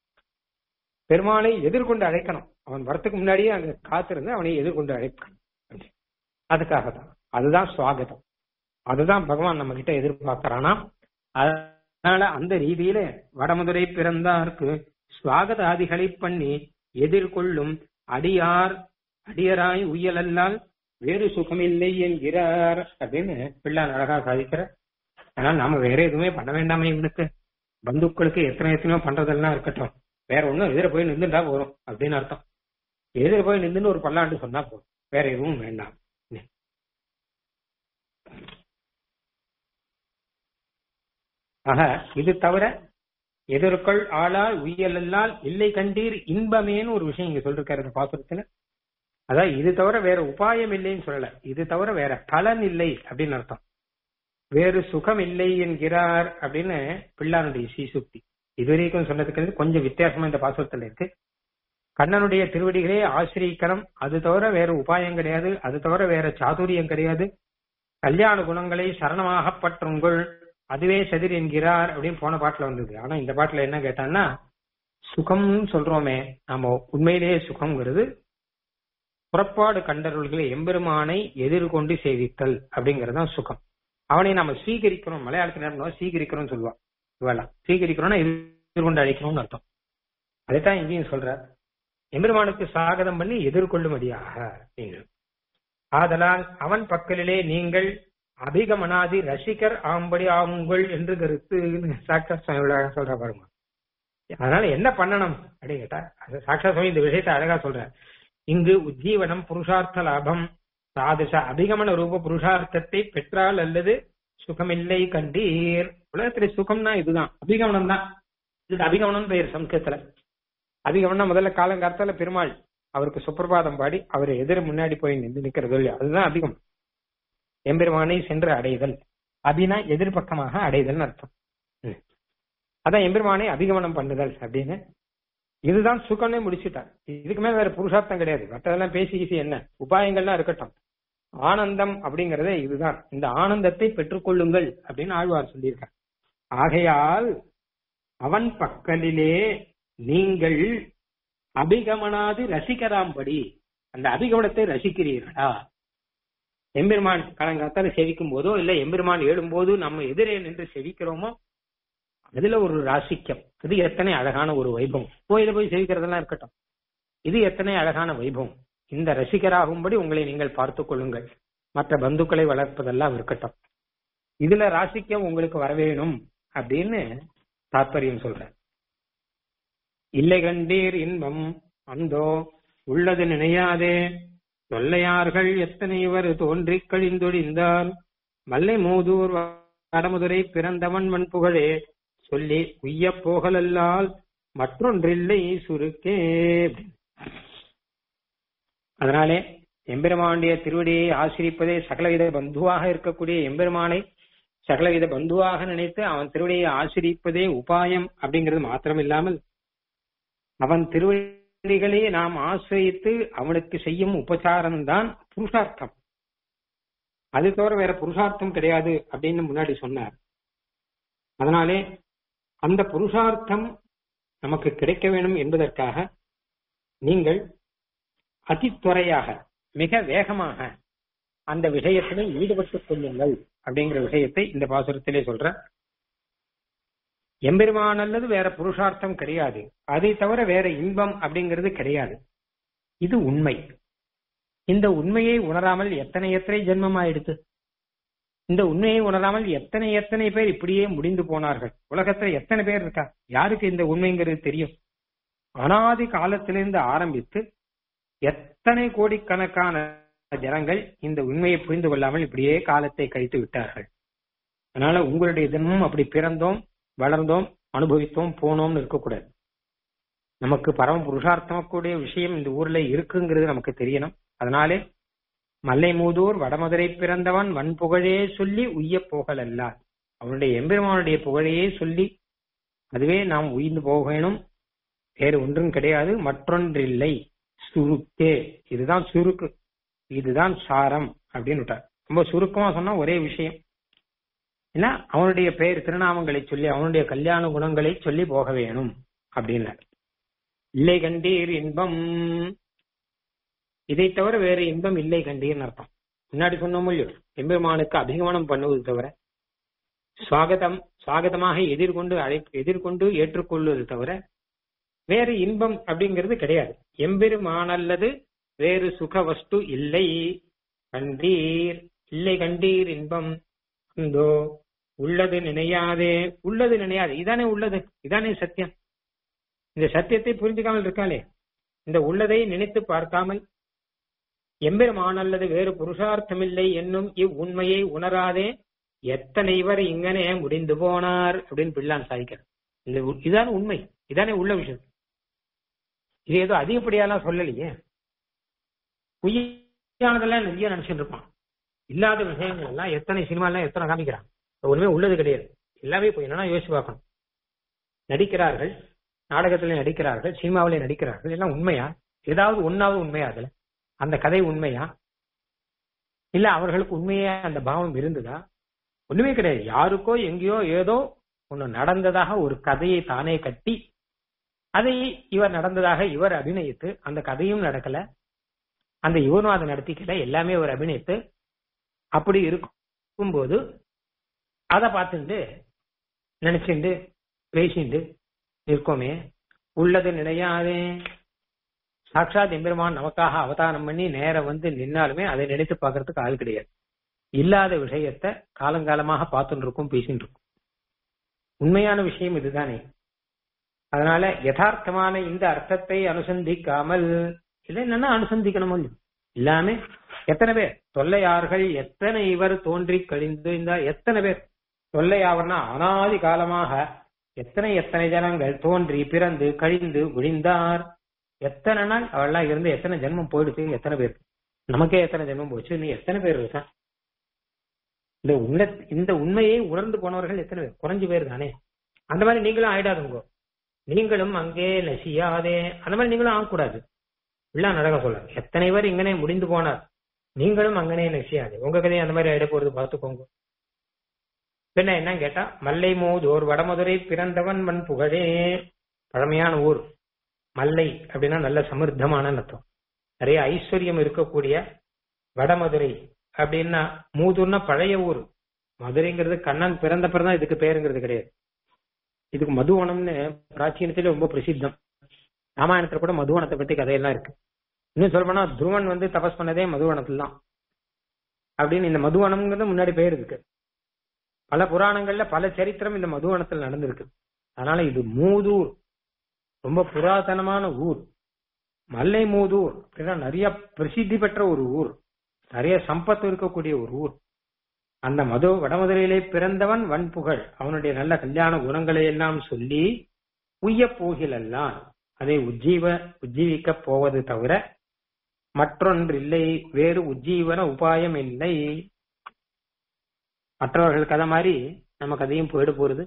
பெருமாளை எதிர்கொண்டு அழைக்கணும் அவன் வரத்துக்கு முன்னாடியே அங்க காத்திருந்து அவனை எதிர்கொண்டு அழைக்கணும் அதுக்காக தான் அதுதான் சுவாகதம் அதுதான் பகவான் நம்ம கிட்ட எதிர்பார்க்கறானா அதனால அந்த ரீதியில வடமதுரை பிறந்தார்க்கு சுவாகத ஆதிகளை பண்ணி எதிர்கொள்ளும் அடியார் அடியராய் உயலல்லால் வேறு சுகமில்லை என்கிறார் அப்படின்னு பிள்ளான் அழகா சாதிக்கிற அதனால நாம வேற எதுவுமே பண்ண வேண்டாமே இவனுக்கு பந்துக்களுக்கு எத்தனை எத்தனையோ பண்றதெல்லாம் இருக்கட்டும் வேற ஒண்ணும் எதிர போய் நின்றுட்டா போதும் அப்படின்னு அர்த்தம் எதிர போய் நின்றுன்னு ஒரு பல்லாண்டு சொன்னா போதும் வேற எதுவும் வேண்டாம் ஆக இது தவிர எதிர்கொள் ஆளால் உயலல்லால் இல்லை கண்டீர் இன்பமேன்னு ஒரு விஷயம் இங்க சொல்லிருக்காரு இந்த பாசுரத்துல அதான் இது தவிர வேற உபாயம் இல்லைன்னு சொல்லல இது தவிர வேற பலன் இல்லை அப்படின்னு அர்த்தம் வேறு சுகம் இல்லை என்கிறார் அப்படின்னு பிள்ளானுடைய சீசுக்தி இதுவரைக்கும் சொன்னதுக்கு கொஞ்சம் வித்தியாசமா இந்த பாசுரத்துல இருக்கு கண்ணனுடைய திருவடிகளே ஆசிரியக்கணும் அது தவிர வேற உபாயம் கிடையாது அது தவிர வேற சாதுரியம் கிடையாது கல்யாண குணங்களை சரணமாக பற்றுங்கள் அதுவே சதிர் என்கிறார் அப்படின்னு போன பாட்டுல வந்தது ஆனா இந்த பாட்டுல என்ன கேட்டான்னா சுகம்னு சொல்றோமே நாம உண்மையிலேயே சுகம்ங்கிறது புறப்பாடு கண்டருள்களை எம்பெருமானை எதிர்கொண்டு சேவித்தல் அப்படிங்கறதுதான் சுகம் அவனை நாம சீகரிக்கிறோம் மலையாளத்துல என்ன சீகரிக்கிறோம் சொல்லுவான் இவெல்லாம் சீகரிக்கிறோம்னா எதிர்கொண்டு அழைக்கணும்னு அர்த்தம் அதைத்தான் இங்கேயும் சொல்ற எம்பெருமானுக்கு சாகதம் பண்ணி எதிர்கொள்ளும்படியாக அப்படின்னு ஆதலால் அவன் பக்கலிலே நீங்கள் அபிகமனாதி ரசிகர் ஆம்படி ஆகுங்கள் என்று கருத்து சாட்சா சுவாமி சொல்ற பாருங்க அதனால என்ன பண்ணணும் அப்படின்னு கேட்டா சாட்சா சுவாமி இந்த விஷயத்தை அழகா சொல்ற இங்கு உஜ்ஜீவனம் புருஷார்த்த லாபம் சாதுஷ அபிகமன ரூப புருஷார்த்தத்தை பெற்றால் அல்லது சுகமில்லை கண்டீர் உலகத்துல சுகம்னா இதுதான் அபிகமனம் தான் இது அபிகமனம் பெயர் சம்ஸ்கிருத்துல அபிகமனம் முதல்ல காலங்காலத்துல பெருமாள் அவருக்கு சுப்பிரபாதம் பாடி அவர் எதிர முன்னாடி போய் நின்று நிக்கிறது இல்லையா அதுதான் அதிகம் எம்பெருமானை சென்று அடைதல் அபினா எதிர்பக்கமாக அடைதல் அர்த்தம் அதான் எம்பெருமானை அபிகமனம் பண்ணுதல் அப்படின்னு இதுதான் சுகம்னே முடிச்சுட்டார் இதுக்கு மேல வேற புருஷார்த்தம் கிடையாது மற்றதெல்லாம் பேசி கீசி என்ன உபாயங்கள்லாம் இருக்கட்டும் ஆனந்தம் அப்படிங்கறதே இதுதான் இந்த ஆனந்தத்தை பெற்றுக்கொள்ளுங்கள் அப்படின்னு ஆழ்வார் சொல்லியிருக்கார் ஆகையால் அவன் பக்கலிலே நீங்கள் அபிகமனாது ரசிக்கராம்படி அந்த அபிகமனத்தை ரசிக்கிறீர்களா எம்பெருமான் காலங்காத்தால செவிக்கும் போதோ இல்ல எம்பெருமான் எழும்போது நம்ம எதிரே நின்று செவிக்கிறோமோ அதுல ஒரு ராசிக்கம் இது எத்தனை அழகான ஒரு வைபவம் கோயில போய் செவிக்கிறதெல்லாம் இருக்கட்டும் இது எத்தனை அழகான வைபவம் இந்த ரசிகராகும்படி உங்களை நீங்கள் பார்த்துக் கொள்ளுங்கள் மற்ற பந்துக்களை வளர்ப்பதெல்லாம் இருக்கட்டும் இதுல ராசிக்கம் உங்களுக்கு வரவேணும் அப்படின்னு தாற்பயம் சொல்ற இல்லை கண்டீர் இன்பம் அந்தோ உள்ளது நினையாதே தொல்லையார்கள் எத்தனைவர் தோன்றிக் கழிந்தொழிந்தால் மல்லை மூதூர் வடமுதுரை பிறந்தவன் மண் புகழே சொல்லி உய்ய போகலல்லால் மற்றொன்றில்லை சுருக்கே அதனாலே எம்பெருமானுடைய திருவடியை ஆசிரிப்பதே சகலவித பந்துவாக இருக்கக்கூடிய எம்பெருமானை சகலவித பந்துவாக நினைத்து அவன் திருவடியை ஆசிரிப்பதே உபாயம் அப்படிங்கிறது மாத்திரம் இல்லாமல் அவன் திருவடிகளை நாம் ஆசிரியித்து அவனுக்கு செய்யும் உபசாரம் தான் புருஷார்த்தம் அது தவிர வேற புருஷார்த்தம் கிடையாது அப்படின்னு முன்னாடி சொன்னார் அதனாலே அந்த புருஷார்த்தம் நமக்கு கிடைக்க வேண்டும் என்பதற்காக நீங்கள் அதித்துறையாக மிக வேகமாக அந்த விஷயத்திலே ஈடுபட்டுக் கொள்ளுங்கள் அப்படிங்கிற விஷயத்தை இந்த பாசுரத்திலே சொல்ற எம்பெருமான் அல்லது வேற புருஷார்த்தம் கிடையாது அதை தவிர வேற இன்பம் அப்படிங்கிறது கிடையாது இது உண்மை இந்த உண்மையை உணராமல் எத்தனை எத்தனை ஜென்மம் ஆயிடுத்து இந்த உண்மையை உணராமல் எத்தனை எத்தனை பேர் இப்படியே முடிந்து போனார்கள் உலகத்துல எத்தனை பேர் இருக்கா யாருக்கு இந்த உண்மைங்கிறது தெரியும் அனாதி காலத்திலிருந்து ஆரம்பித்து எத்தனை கோடிக்கணக்கான ஜனங்கள் இந்த உண்மையை புரிந்து கொள்ளாமல் இப்படியே காலத்தை கழித்து விட்டார்கள் அதனால உங்களுடைய ஜென்மம் அப்படி பிறந்தோம் வளர்ந்தோம் அனுபவித்தோம் போனோம்னு இருக்கக்கூடாது நமக்கு பரம புருஷார்த்தமக்கூடிய விஷயம் இந்த ஊர்ல இருக்குங்கிறது நமக்கு தெரியணும் அதனாலே மல்லை மூதூர் வடமதுரை பிறந்தவன் வன் புகழே சொல்லி உய்ய போகலல்ல அவனுடைய எம்பெருமானுடைய புகழையே சொல்லி அதுவே நாம் உயிர்ந்து போகணும் வேறு ஒன்றும் கிடையாது மற்றொன்றில்லை சுருக்கே இதுதான் சுருக்கு இதுதான் சாரம் அப்படின்னு விட்டார் ரொம்ப சுருக்கமா சொன்னா ஒரே விஷயம் ஏன்னா அவனுடைய பெயர் திருநாமங்களை சொல்லி அவனுடைய கல்யாண குணங்களை சொல்லி போக வேணும் அப்படின்னார் இல்லை கண்டீர் இன்பம் இதை தவிர வேறு இன்பம் இல்லை கண்டீர்னு அர்த்தம் முன்னாடி சொன்னோம் இல்லையோ எம்பெருமானுக்கு அபிகமனம் பண்ணுவது தவிர சுவாகதம் சுவாகதமாக எதிர்கொண்டு அழை எதிர்கொண்டு ஏற்றுக்கொள்வது தவிர வேறு இன்பம் அப்படிங்கிறது கிடையாது எம்பெருமானல்லது வேறு சுக வஸ்து இல்லை கண்டீர் இல்லை கண்டீர் இன்பம் அந்தோ உள்ளது நினையாதே உள்ளது நினையாது இதானே உள்ளது இதானே சத்தியம் இந்த சத்தியத்தை புரிஞ்சுக்காமல் இருக்காளே இந்த உள்ளதை நினைத்து பார்க்காமல் எம்பெருமான் அல்லது வேறு புருஷார்த்தமில்லை என்னும் இவ் உண்மையை உணராதே எத்தனை இவர் இங்கனே முடிந்து போனார் அப்படின்னு பிள்ளான் சாதிக்கிறார் இந்த உ- இதான உண்மை இதானே உள்ள விஷயம் இது ஏதோ அதிகப்படியாலாம் சொல்லலையே பொய்யானதெல்லாம் நிறைய நினைச்சுட்டு இருப்பான் இல்லாத விஷயங்கள் எல்லாம் எத்தனை சினிமாலாம் எத்தனை காமிக்கிறான் ஒண்ணுமே உள்ளது கிடையாது எல்லாமே போய் என்னன்னா யோசிச்சு பார்க்கணும் நடிக்கிறார்கள் நாடகத்துல நடிக்கிறார்கள் சினிமாவிலே நடிக்கிறார்கள் எல்லாம் உண்மையா ஏதாவது ஒன்னாவது உண்மையா அதுல அந்த கதை உண்மையா இல்ல அவர்களுக்கு உண்மையா அந்த பாவம் இருந்ததா ஒண்ணுமே கிடையாது யாருக்கோ எங்கேயோ ஏதோ ஒண்ணு நடந்ததாக ஒரு கதையை தானே கட்டி அதை இவர் நடந்ததாக இவர் அபிநயித்து அந்த கதையும் நடக்கல அந்த இவரும் அதை நடத்திக்கல எல்லாமே ஒரு அபிநயித்து அப்படி இருக்கும்போது அதை பார்த்துட்டு நினைச்சுண்டு பேசிண்டு இருக்கோமே உள்ளது நினையாதே சாட்சாத் எம்பெருமான் நமக்காக அவதாரம் பண்ணி நேர வந்து நின்னாலுமே அதை நினைத்து பார்க்கறதுக்கு ஆள் கிடையாது இல்லாத விஷயத்த காலங்காலமாக பார்த்துட்டு இருக்கோம் பேசிட்டு இருக்கோம் உண்மையான விஷயம் இதுதானே அதனால யதார்த்தமான இந்த அர்த்தத்தை அனுசந்திக்காமல் இதை என்னன்னா அனுசந்திக்கணும் எல்லாமே எத்தனை பேர் தொல்லையார்கள் எத்தனை இவர் தோன்றி கழிந்து இந்த எத்தனை பேர் தொல்லையாவர்னா அனாதி காலமாக எத்தனை எத்தனை ஜனங்கள் தோன்றி பிறந்து கழிந்து விழிந்தார் எத்தனை நாள் அவள்லாம் இருந்து எத்தனை ஜென்மம் போயிடுச்சு எத்தனை பேர் நமக்கே எத்தனை ஜென்மம் போச்சு நீ எத்தனை பேர் இருக்கா இந்த உண்மை இந்த உண்மையை உணர்ந்து போனவர்கள் எத்தனை பேர் குறைஞ்சு பேர் தானே அந்த மாதிரி நீங்களும் ஆயிடாதுங்க நீங்களும் அங்கே நசியாதே அந்த மாதிரி நீங்களும் ஆகக்கூடாது இல்ல நடக்க சொல்ல எத்தனை பேர் இங்கனே முடிந்து போனார் நீங்களும் அங்கனே நசியாது உங்க கதையை அந்த மாதிரி ஆயிட போறது பார்த்துக்கோங்க பின்ன என்ன கேட்டா மல்லை மோதோர் வடமதுரை பிறந்தவன் மண் புகழே பழமையான ஊர் மல்லை அப்படின்னா நல்ல சமிருத்தமான அர்த்தம் நிறைய ஐஸ்வர்யம் இருக்கக்கூடிய வடமதுரை அப்படின்னா மூதூர்னா பழைய ஊர் மதுரைங்கிறது கண்ணன் பிறந்த பிறந்தான் இதுக்கு பேருங்கிறது கிடையாது இதுக்கு மதுவனம்னு பிராச்சீனத்திலே ரொம்ப பிரசித்தம் ராமாயணத்துல கூட மதுவனத்தை பத்தி கதையெல்லாம் இருக்கு இன்னும் சொல்ல போனா துருவன் வந்து தபஸ் பண்ணதே மதுவனத்துல தான் அப்படின்னு இந்த மதுவனம்ங்கிறது முன்னாடி பேர் இருக்கு பல புராணங்கள்ல பல சரித்திரம் இந்த மதுவனத்தில் நடந்திருக்கு அதனால இது மூதூர் ரொம்ப புராதனமான ஊர் மல்லை மூதூர் அப்படின்னா நிறைய பிரசித்தி பெற்ற ஒரு ஊர் நிறைய சம்பத்து இருக்கக்கூடிய ஒரு ஊர் அந்த மது வடமதுரையிலே பிறந்தவன் வன்புகழ் அவனுடைய நல்ல கல்யாண குணங்களை எல்லாம் சொல்லி உய்ய போகிலெல்லாம் அதை உஜ்ஜீவ உஜ்ஜீவிக்க போவது தவிர மற்றொன்றில்லை வேறு உஜ்ஜீவன உபாயம் இல்லை மற்றவர்கள் கதை மாதிரி நம்ம கதையும் போயிட போறது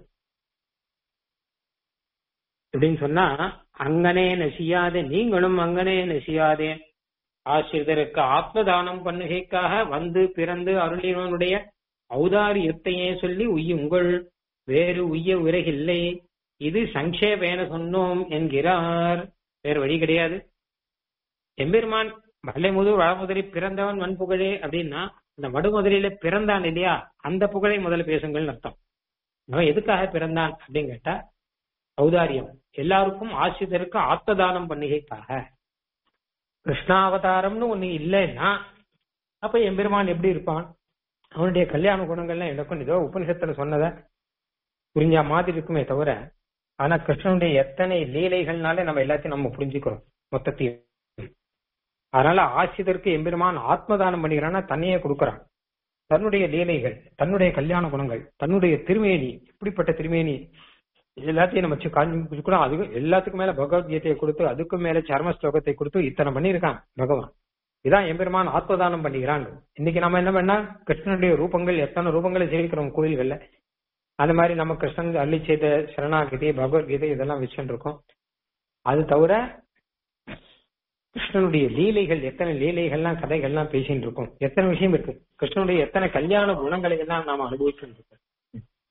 இப்படின்னு சொன்னா அங்கனே நசியாதே நீங்களும் அங்கனே நசியாதே ஆசிரியருக்கு ஆத்மதானம் பண்ணுகைக்காக வந்து பிறந்து அருளினவனுடைய ஔதாரியத்தையே சொல்லி உய்யுங்கள் வேறு உய்ய விறகில்லை இது சங்கேபேன சொன்னோம் என்கிறார் வேறு வழி கிடையாது எம்பெருமான் மல்லைமுதூர் வடமுதிரை பிறந்தவன் வன்புகழே அப்படின்னா இந்த வடுமுதிரையில பிறந்தான் இல்லையா அந்த புகழை முதல்ல பேசுங்கள்னு அர்த்தம் அவன் எதுக்காக பிறந்தான் அப்படின்னு கேட்டா ஔதாரியம் எல்லாருக்கும் ஆசிரியருக்கு ஆத்மதானம் பண்ணுகைக்காக கிருஷ்ணாவதாரம்னு ஒண்ணு இல்லைன்னா அப்ப எம்பெருமான் எப்படி இருப்பான் அவனுடைய கல்யாண குணங்கள்லாம் எனக்கும் ஏதோ உபனிஷத்துல சொன்னதை புரிஞ்சா மாதிரி இருக்குமே தவிர ஆனா கிருஷ்ணனுடைய எத்தனை லீலைகள்னாலே நம்ம எல்லாத்தையும் நம்ம புரிஞ்சுக்கிறோம் மொத்தத்தையும் அதனால ஆசிரியருக்கு எம்பெருமான் ஆத்மதானம் பண்ணிக்கிறான்னா தன்னையே கொடுக்கறான் தன்னுடைய லீலைகள் தன்னுடைய கல்யாண குணங்கள் தன்னுடைய திருமேனி இப்படிப்பட்ட திருமேனி எல்லாத்தையும் நம்ம வச்சு காஞ்சி அது எல்லாத்துக்கும் மேல பகவத்கீதையை கொடுத்து அதுக்கும் மேல சர்ம ஸ்லோகத்தை கொடுத்து இத்தனை பண்ணியிருக்கான் பகவான் இதான் எம்பெருமான் ஆத்மதானம் பண்ணிக்கிறான் இன்னைக்கு நம்ம என்ன பண்ணா கிருஷ்ணனுடைய ரூபங்கள் எத்தனை ரூபங்களை சேவிக்கிறோம் கோயில்கள்ல அந்த மாதிரி நம்ம கிருஷ்ணன் அள்ளி செய்த சரணாகதி பகவத்கீதை இதெல்லாம் வச்சுட்டு இருக்கோம் அது தவிர கிருஷ்ணனுடைய லீலைகள் எத்தனை லீலைகள்லாம் கதைகள்லாம் பேசிட்டு இருக்கோம் எத்தனை விஷயம் இருக்கு கிருஷ்ணனுடைய எத்தனை கல்யாண குணங்களை எல்லாம் நாம அனுபவிச்சுட்டு இருக்கோம்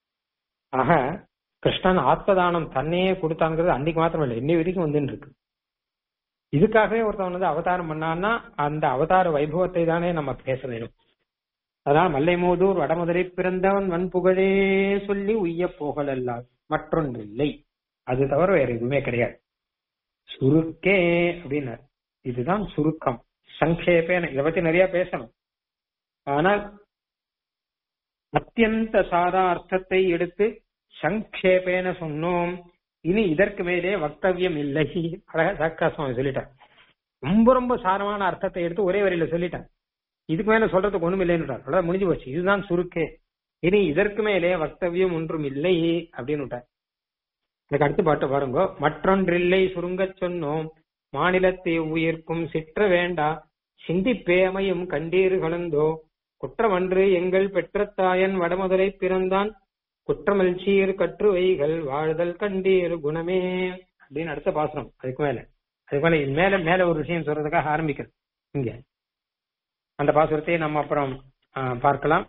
ஆக கிருஷ்ணன் ஆத்மதானம் தன்னையே கொடுத்தாங்கிறது அன்னைக்கு மாத்திரம் இல்லை இன்னை வரைக்கும் வந்துட்டு இருக்கு இதுக்காகவே ஒருத்தன் வந்து அவதாரம் பண்ணான்னா அந்த அவதார வைபவத்தை தானே நம்ம பேச வேணும் அதனால் மல்லைமோதூர் வடமதுரை பிறந்தவன் வன்புகழே சொல்லி உய்ய போகலல்லால் மற்றொன்றில்லை அது தவிர வேற எதுவுமே கிடையாது சுருக்கே அப்படின்னார் இதுதான் சுருக்கம் சங்கேபேன இதை பத்தி நிறைய பேசணும் ஆனால் அத்தியந்த சாரா அர்த்தத்தை எடுத்து சங்கேபேன சொன்னோம் இனி இதற்கு மேலே வக்தவியம் இல்லை அழகா சாக்கா சுவாமி சொல்லிட்டார் ரொம்ப ரொம்ப சாரமான அர்த்தத்தை எடுத்து ஒரே வரியில சொல்லிட்டார் இதுக்கு மேல சொல்றதுக்கு ஒண்ணும் இல்லைன்னு அவ்வளவு முடிஞ்சு போச்சு இதுதான் சுருக்கே இனி இதற்கு மேலே வக்தவியம் ஒன்றும் இல்லை அப்படின்னு விட்டார் எனக்கு அடுத்த பாட்டு பாருங்க மற்றொன்றில்லை சுருங்கச் சொன்னோம் மாநிலத்தை உயிர்க்கும் சிற்ற வேண்டா சிந்திப்பேமையும் கண்டீர் கலந்தோ குற்றமன்று எங்கள் பெற்ற தாயன் வடமதுரை பிறந்தான் குற்றமல் சீர் கற்றுவைகள் வாழ்தல் கண்டீர் குணமே அப்படின்னு அடுத்த பாசனம் அதுக்கு மேல அதுக்கு மேல இது மேல மேல ஒரு விஷயம் சொல்றதுக்காக ஆரம்பிக்கிறது இங்க அந்த பாசுரத்தை நம்ம அப்புறம் ஆ, பார்க்கலாம்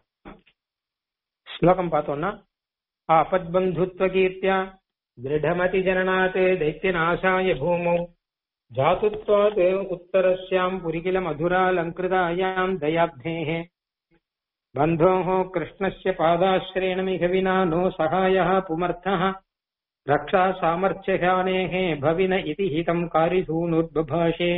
ஸ்லோகம் பார்த்தோம்னா ஆபத்பந்துத்வ கீர்த்தியா திருடமதி ஜனநாத் தைத்தியநாசாய பூமௌ ஜாதுத்வாத் உத்தரஸ்யாம் புரிகில மதுராலங்கிருதாயாம் தயாப்தேः बन्धोः कृष्णस्य पादाश्रयणमिह विना नो सहायः पुमर्थः रक्षा सामर्थ्यहानेः भविन इति हितम् காரிசூனுர்பபாஷே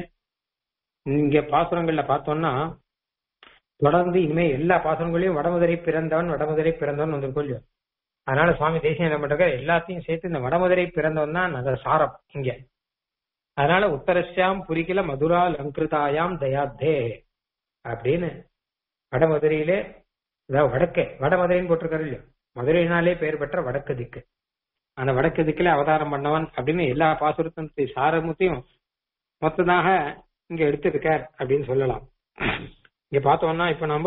இங்க பாசுரங்கள்ல பார்த்தோம்னா தொடர்ந்து இனிமே எல்லா பாசுரங்களையும் வடமதுரை பிறந்தவன் வடமதுரை பிறந்தவன் வந்திருக்கும் இல்லையோ அதனால சுவாமி தேசியம் என்ன பண்றாரு எல்லாத்தையும் சேர்த்து இந்த வடமதுரை பிறந்தவன் தான் அந்த சாரம் இங்க அதனால உத்தரஸ்யாம் புரிகில மதுரா லங்கிருதாயாம் தயாத்தே அப்படின்னு வடமதுரையிலே அதாவது வடக்கே வடமதுரைன்னு போட்டிருக்காரு இல்லையோ மதுரையினாலே பெயர் பெற்ற வடக்கு திக்கு அந்த வடக்கு திக்கில அவதாரம் பண்ணவன் அப்படின்னு எல்லா பாசுரத்தின் சாரமத்தையும் மொத்ததாக இங்க எடுத்திருக்கார் அப்படின்னு சொல்லலாம் இங்க பார்த்தோம்னா இப்ப நம்ம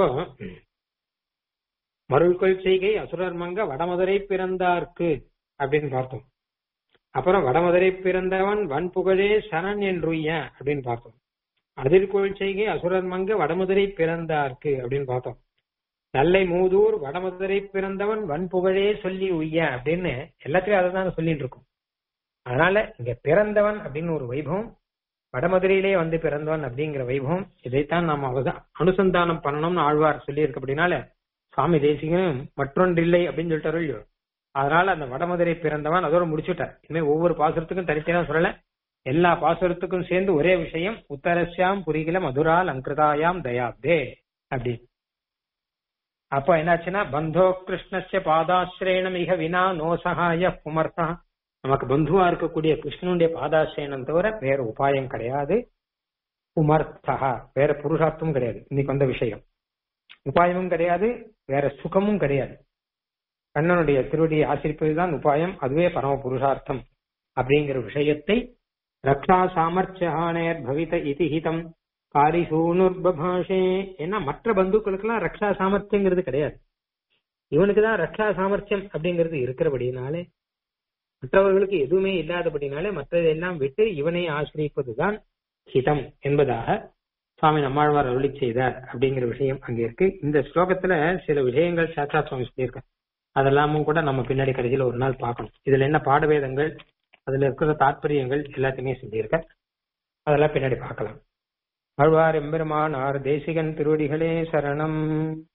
மருள்கொள் செய்கை அசுரர் மங்க வடமதுரை பிறந்தார்க்கு அப்படின்னு பார்த்தோம் அப்புறம் வடமதுரை பிறந்தவன் வன்புகழே சரண் என்றுய்ய அப்படின்னு பார்த்தோம் அதிர்கோள் செய்கை அசுரர் மங்க வடமதுரை பிறந்தார்க்கு அப்படின்னு பார்த்தோம் நல்லை மூதூர் வடமதுரை பிறந்தவன் வன்புகழே சொல்லி உய்ய அப்படின்னு எல்லாத்தையும் அதை தான் சொல்லிட்டு இருக்கும் அதனால இங்க பிறந்தவன் அப்படின்னு ஒரு வைபவம் வடமதுரையிலே வந்து பிறந்தவன் அப்படிங்கிற வைபவம் இதைத்தான் நாம் அவத- அனுசந்தானம் பண்ணணும்னு ஆழ்வார் சொல்லி இருக்கு அப்படின்னால சுவாமி தேசிகனும் மற்றொன்றில்லை அப்படின்னு சொல்லிட்டாரு இல்லையோ அதனால அந்த வடமதுரை பிறந்தவன் அதோட முடிச்சுட்டார் இனிமே ஒவ்வொரு பாசுரத்துக்கும் தனித்தனியா சொல்லல எல்லா பாசுரத்துக்கும் சேர்ந்து ஒரே விஷயம் உத்தரஸ்யாம் புரிகில மதுரா லங்கிருதாயாம் தயாப்தே அப்படி அப்ப என்னாச்சுன்னா பந்தோ கிருஷ்ணஸ்ய பாதாசிரயணம் மிக வினா நோ சகாய புமர்த்தா நமக்கு பந்துவா இருக்கக்கூடிய கிருஷ்ணனுடைய பாதாசிரயணம் தவிர வேற உபாயம் கிடையாது புமர்த்தா வேற புருஷார்த்தமும் கிடையாது இன்னைக்கு வந்த விஷயம் உபாயமும் கிடையாது வேற சுகமும் கிடையாது கண்ணனுடைய திருவடியை ஆசிரிப்பதுதான் உபாயம் அதுவே பரம புருஷார்த்தம் அப்படிங்கிற விஷயத்தை ரக்ஷா சாமர்த்தியானேர் பவித இதிஹிதம் காரிசூனுர்பபாஷே ஏன்னா மற்ற பந்துக்களுக்கெல்லாம் ரக்ஷா சாமர்த்தியங்கிறது கிடையாது இவனுக்கு தான் ரக்ஷா சாமர்த்தியம் அப்படிங்கிறது இருக்கிறபடினாலே மற்றவர்களுக்கு எதுவுமே இல்லாதபடினாலே மற்றதெல்லாம் விட்டு இவனை ஆசிரியப்பதுதான் ஹிதம் என்பதாக சுவாமி நம்மாழ்வார் அருளி செய்தார் அப்படிங்கிற விஷயம் அங்க இருக்கு இந்த ஸ்லோகத்துல சில விஷயங்கள் சாச்சா சுவாமி சொல்லியிருக்கார் அதெல்லாமும் கூட நம்ம பின்னாடி கடைசியில ஒரு நாள் பார்க்கணும் இதுல என்ன பாடவேதங்கள் அதுல இருக்கிற தாற்பயங்கள் எல்லாத்தையுமே சொல்லியிருக்க அதெல்லாம் பின்னாடி பார்க்கலாம் ஆழ்வார் எம்பெருமானார் தேசிகன் திருவடிகளே சரணம்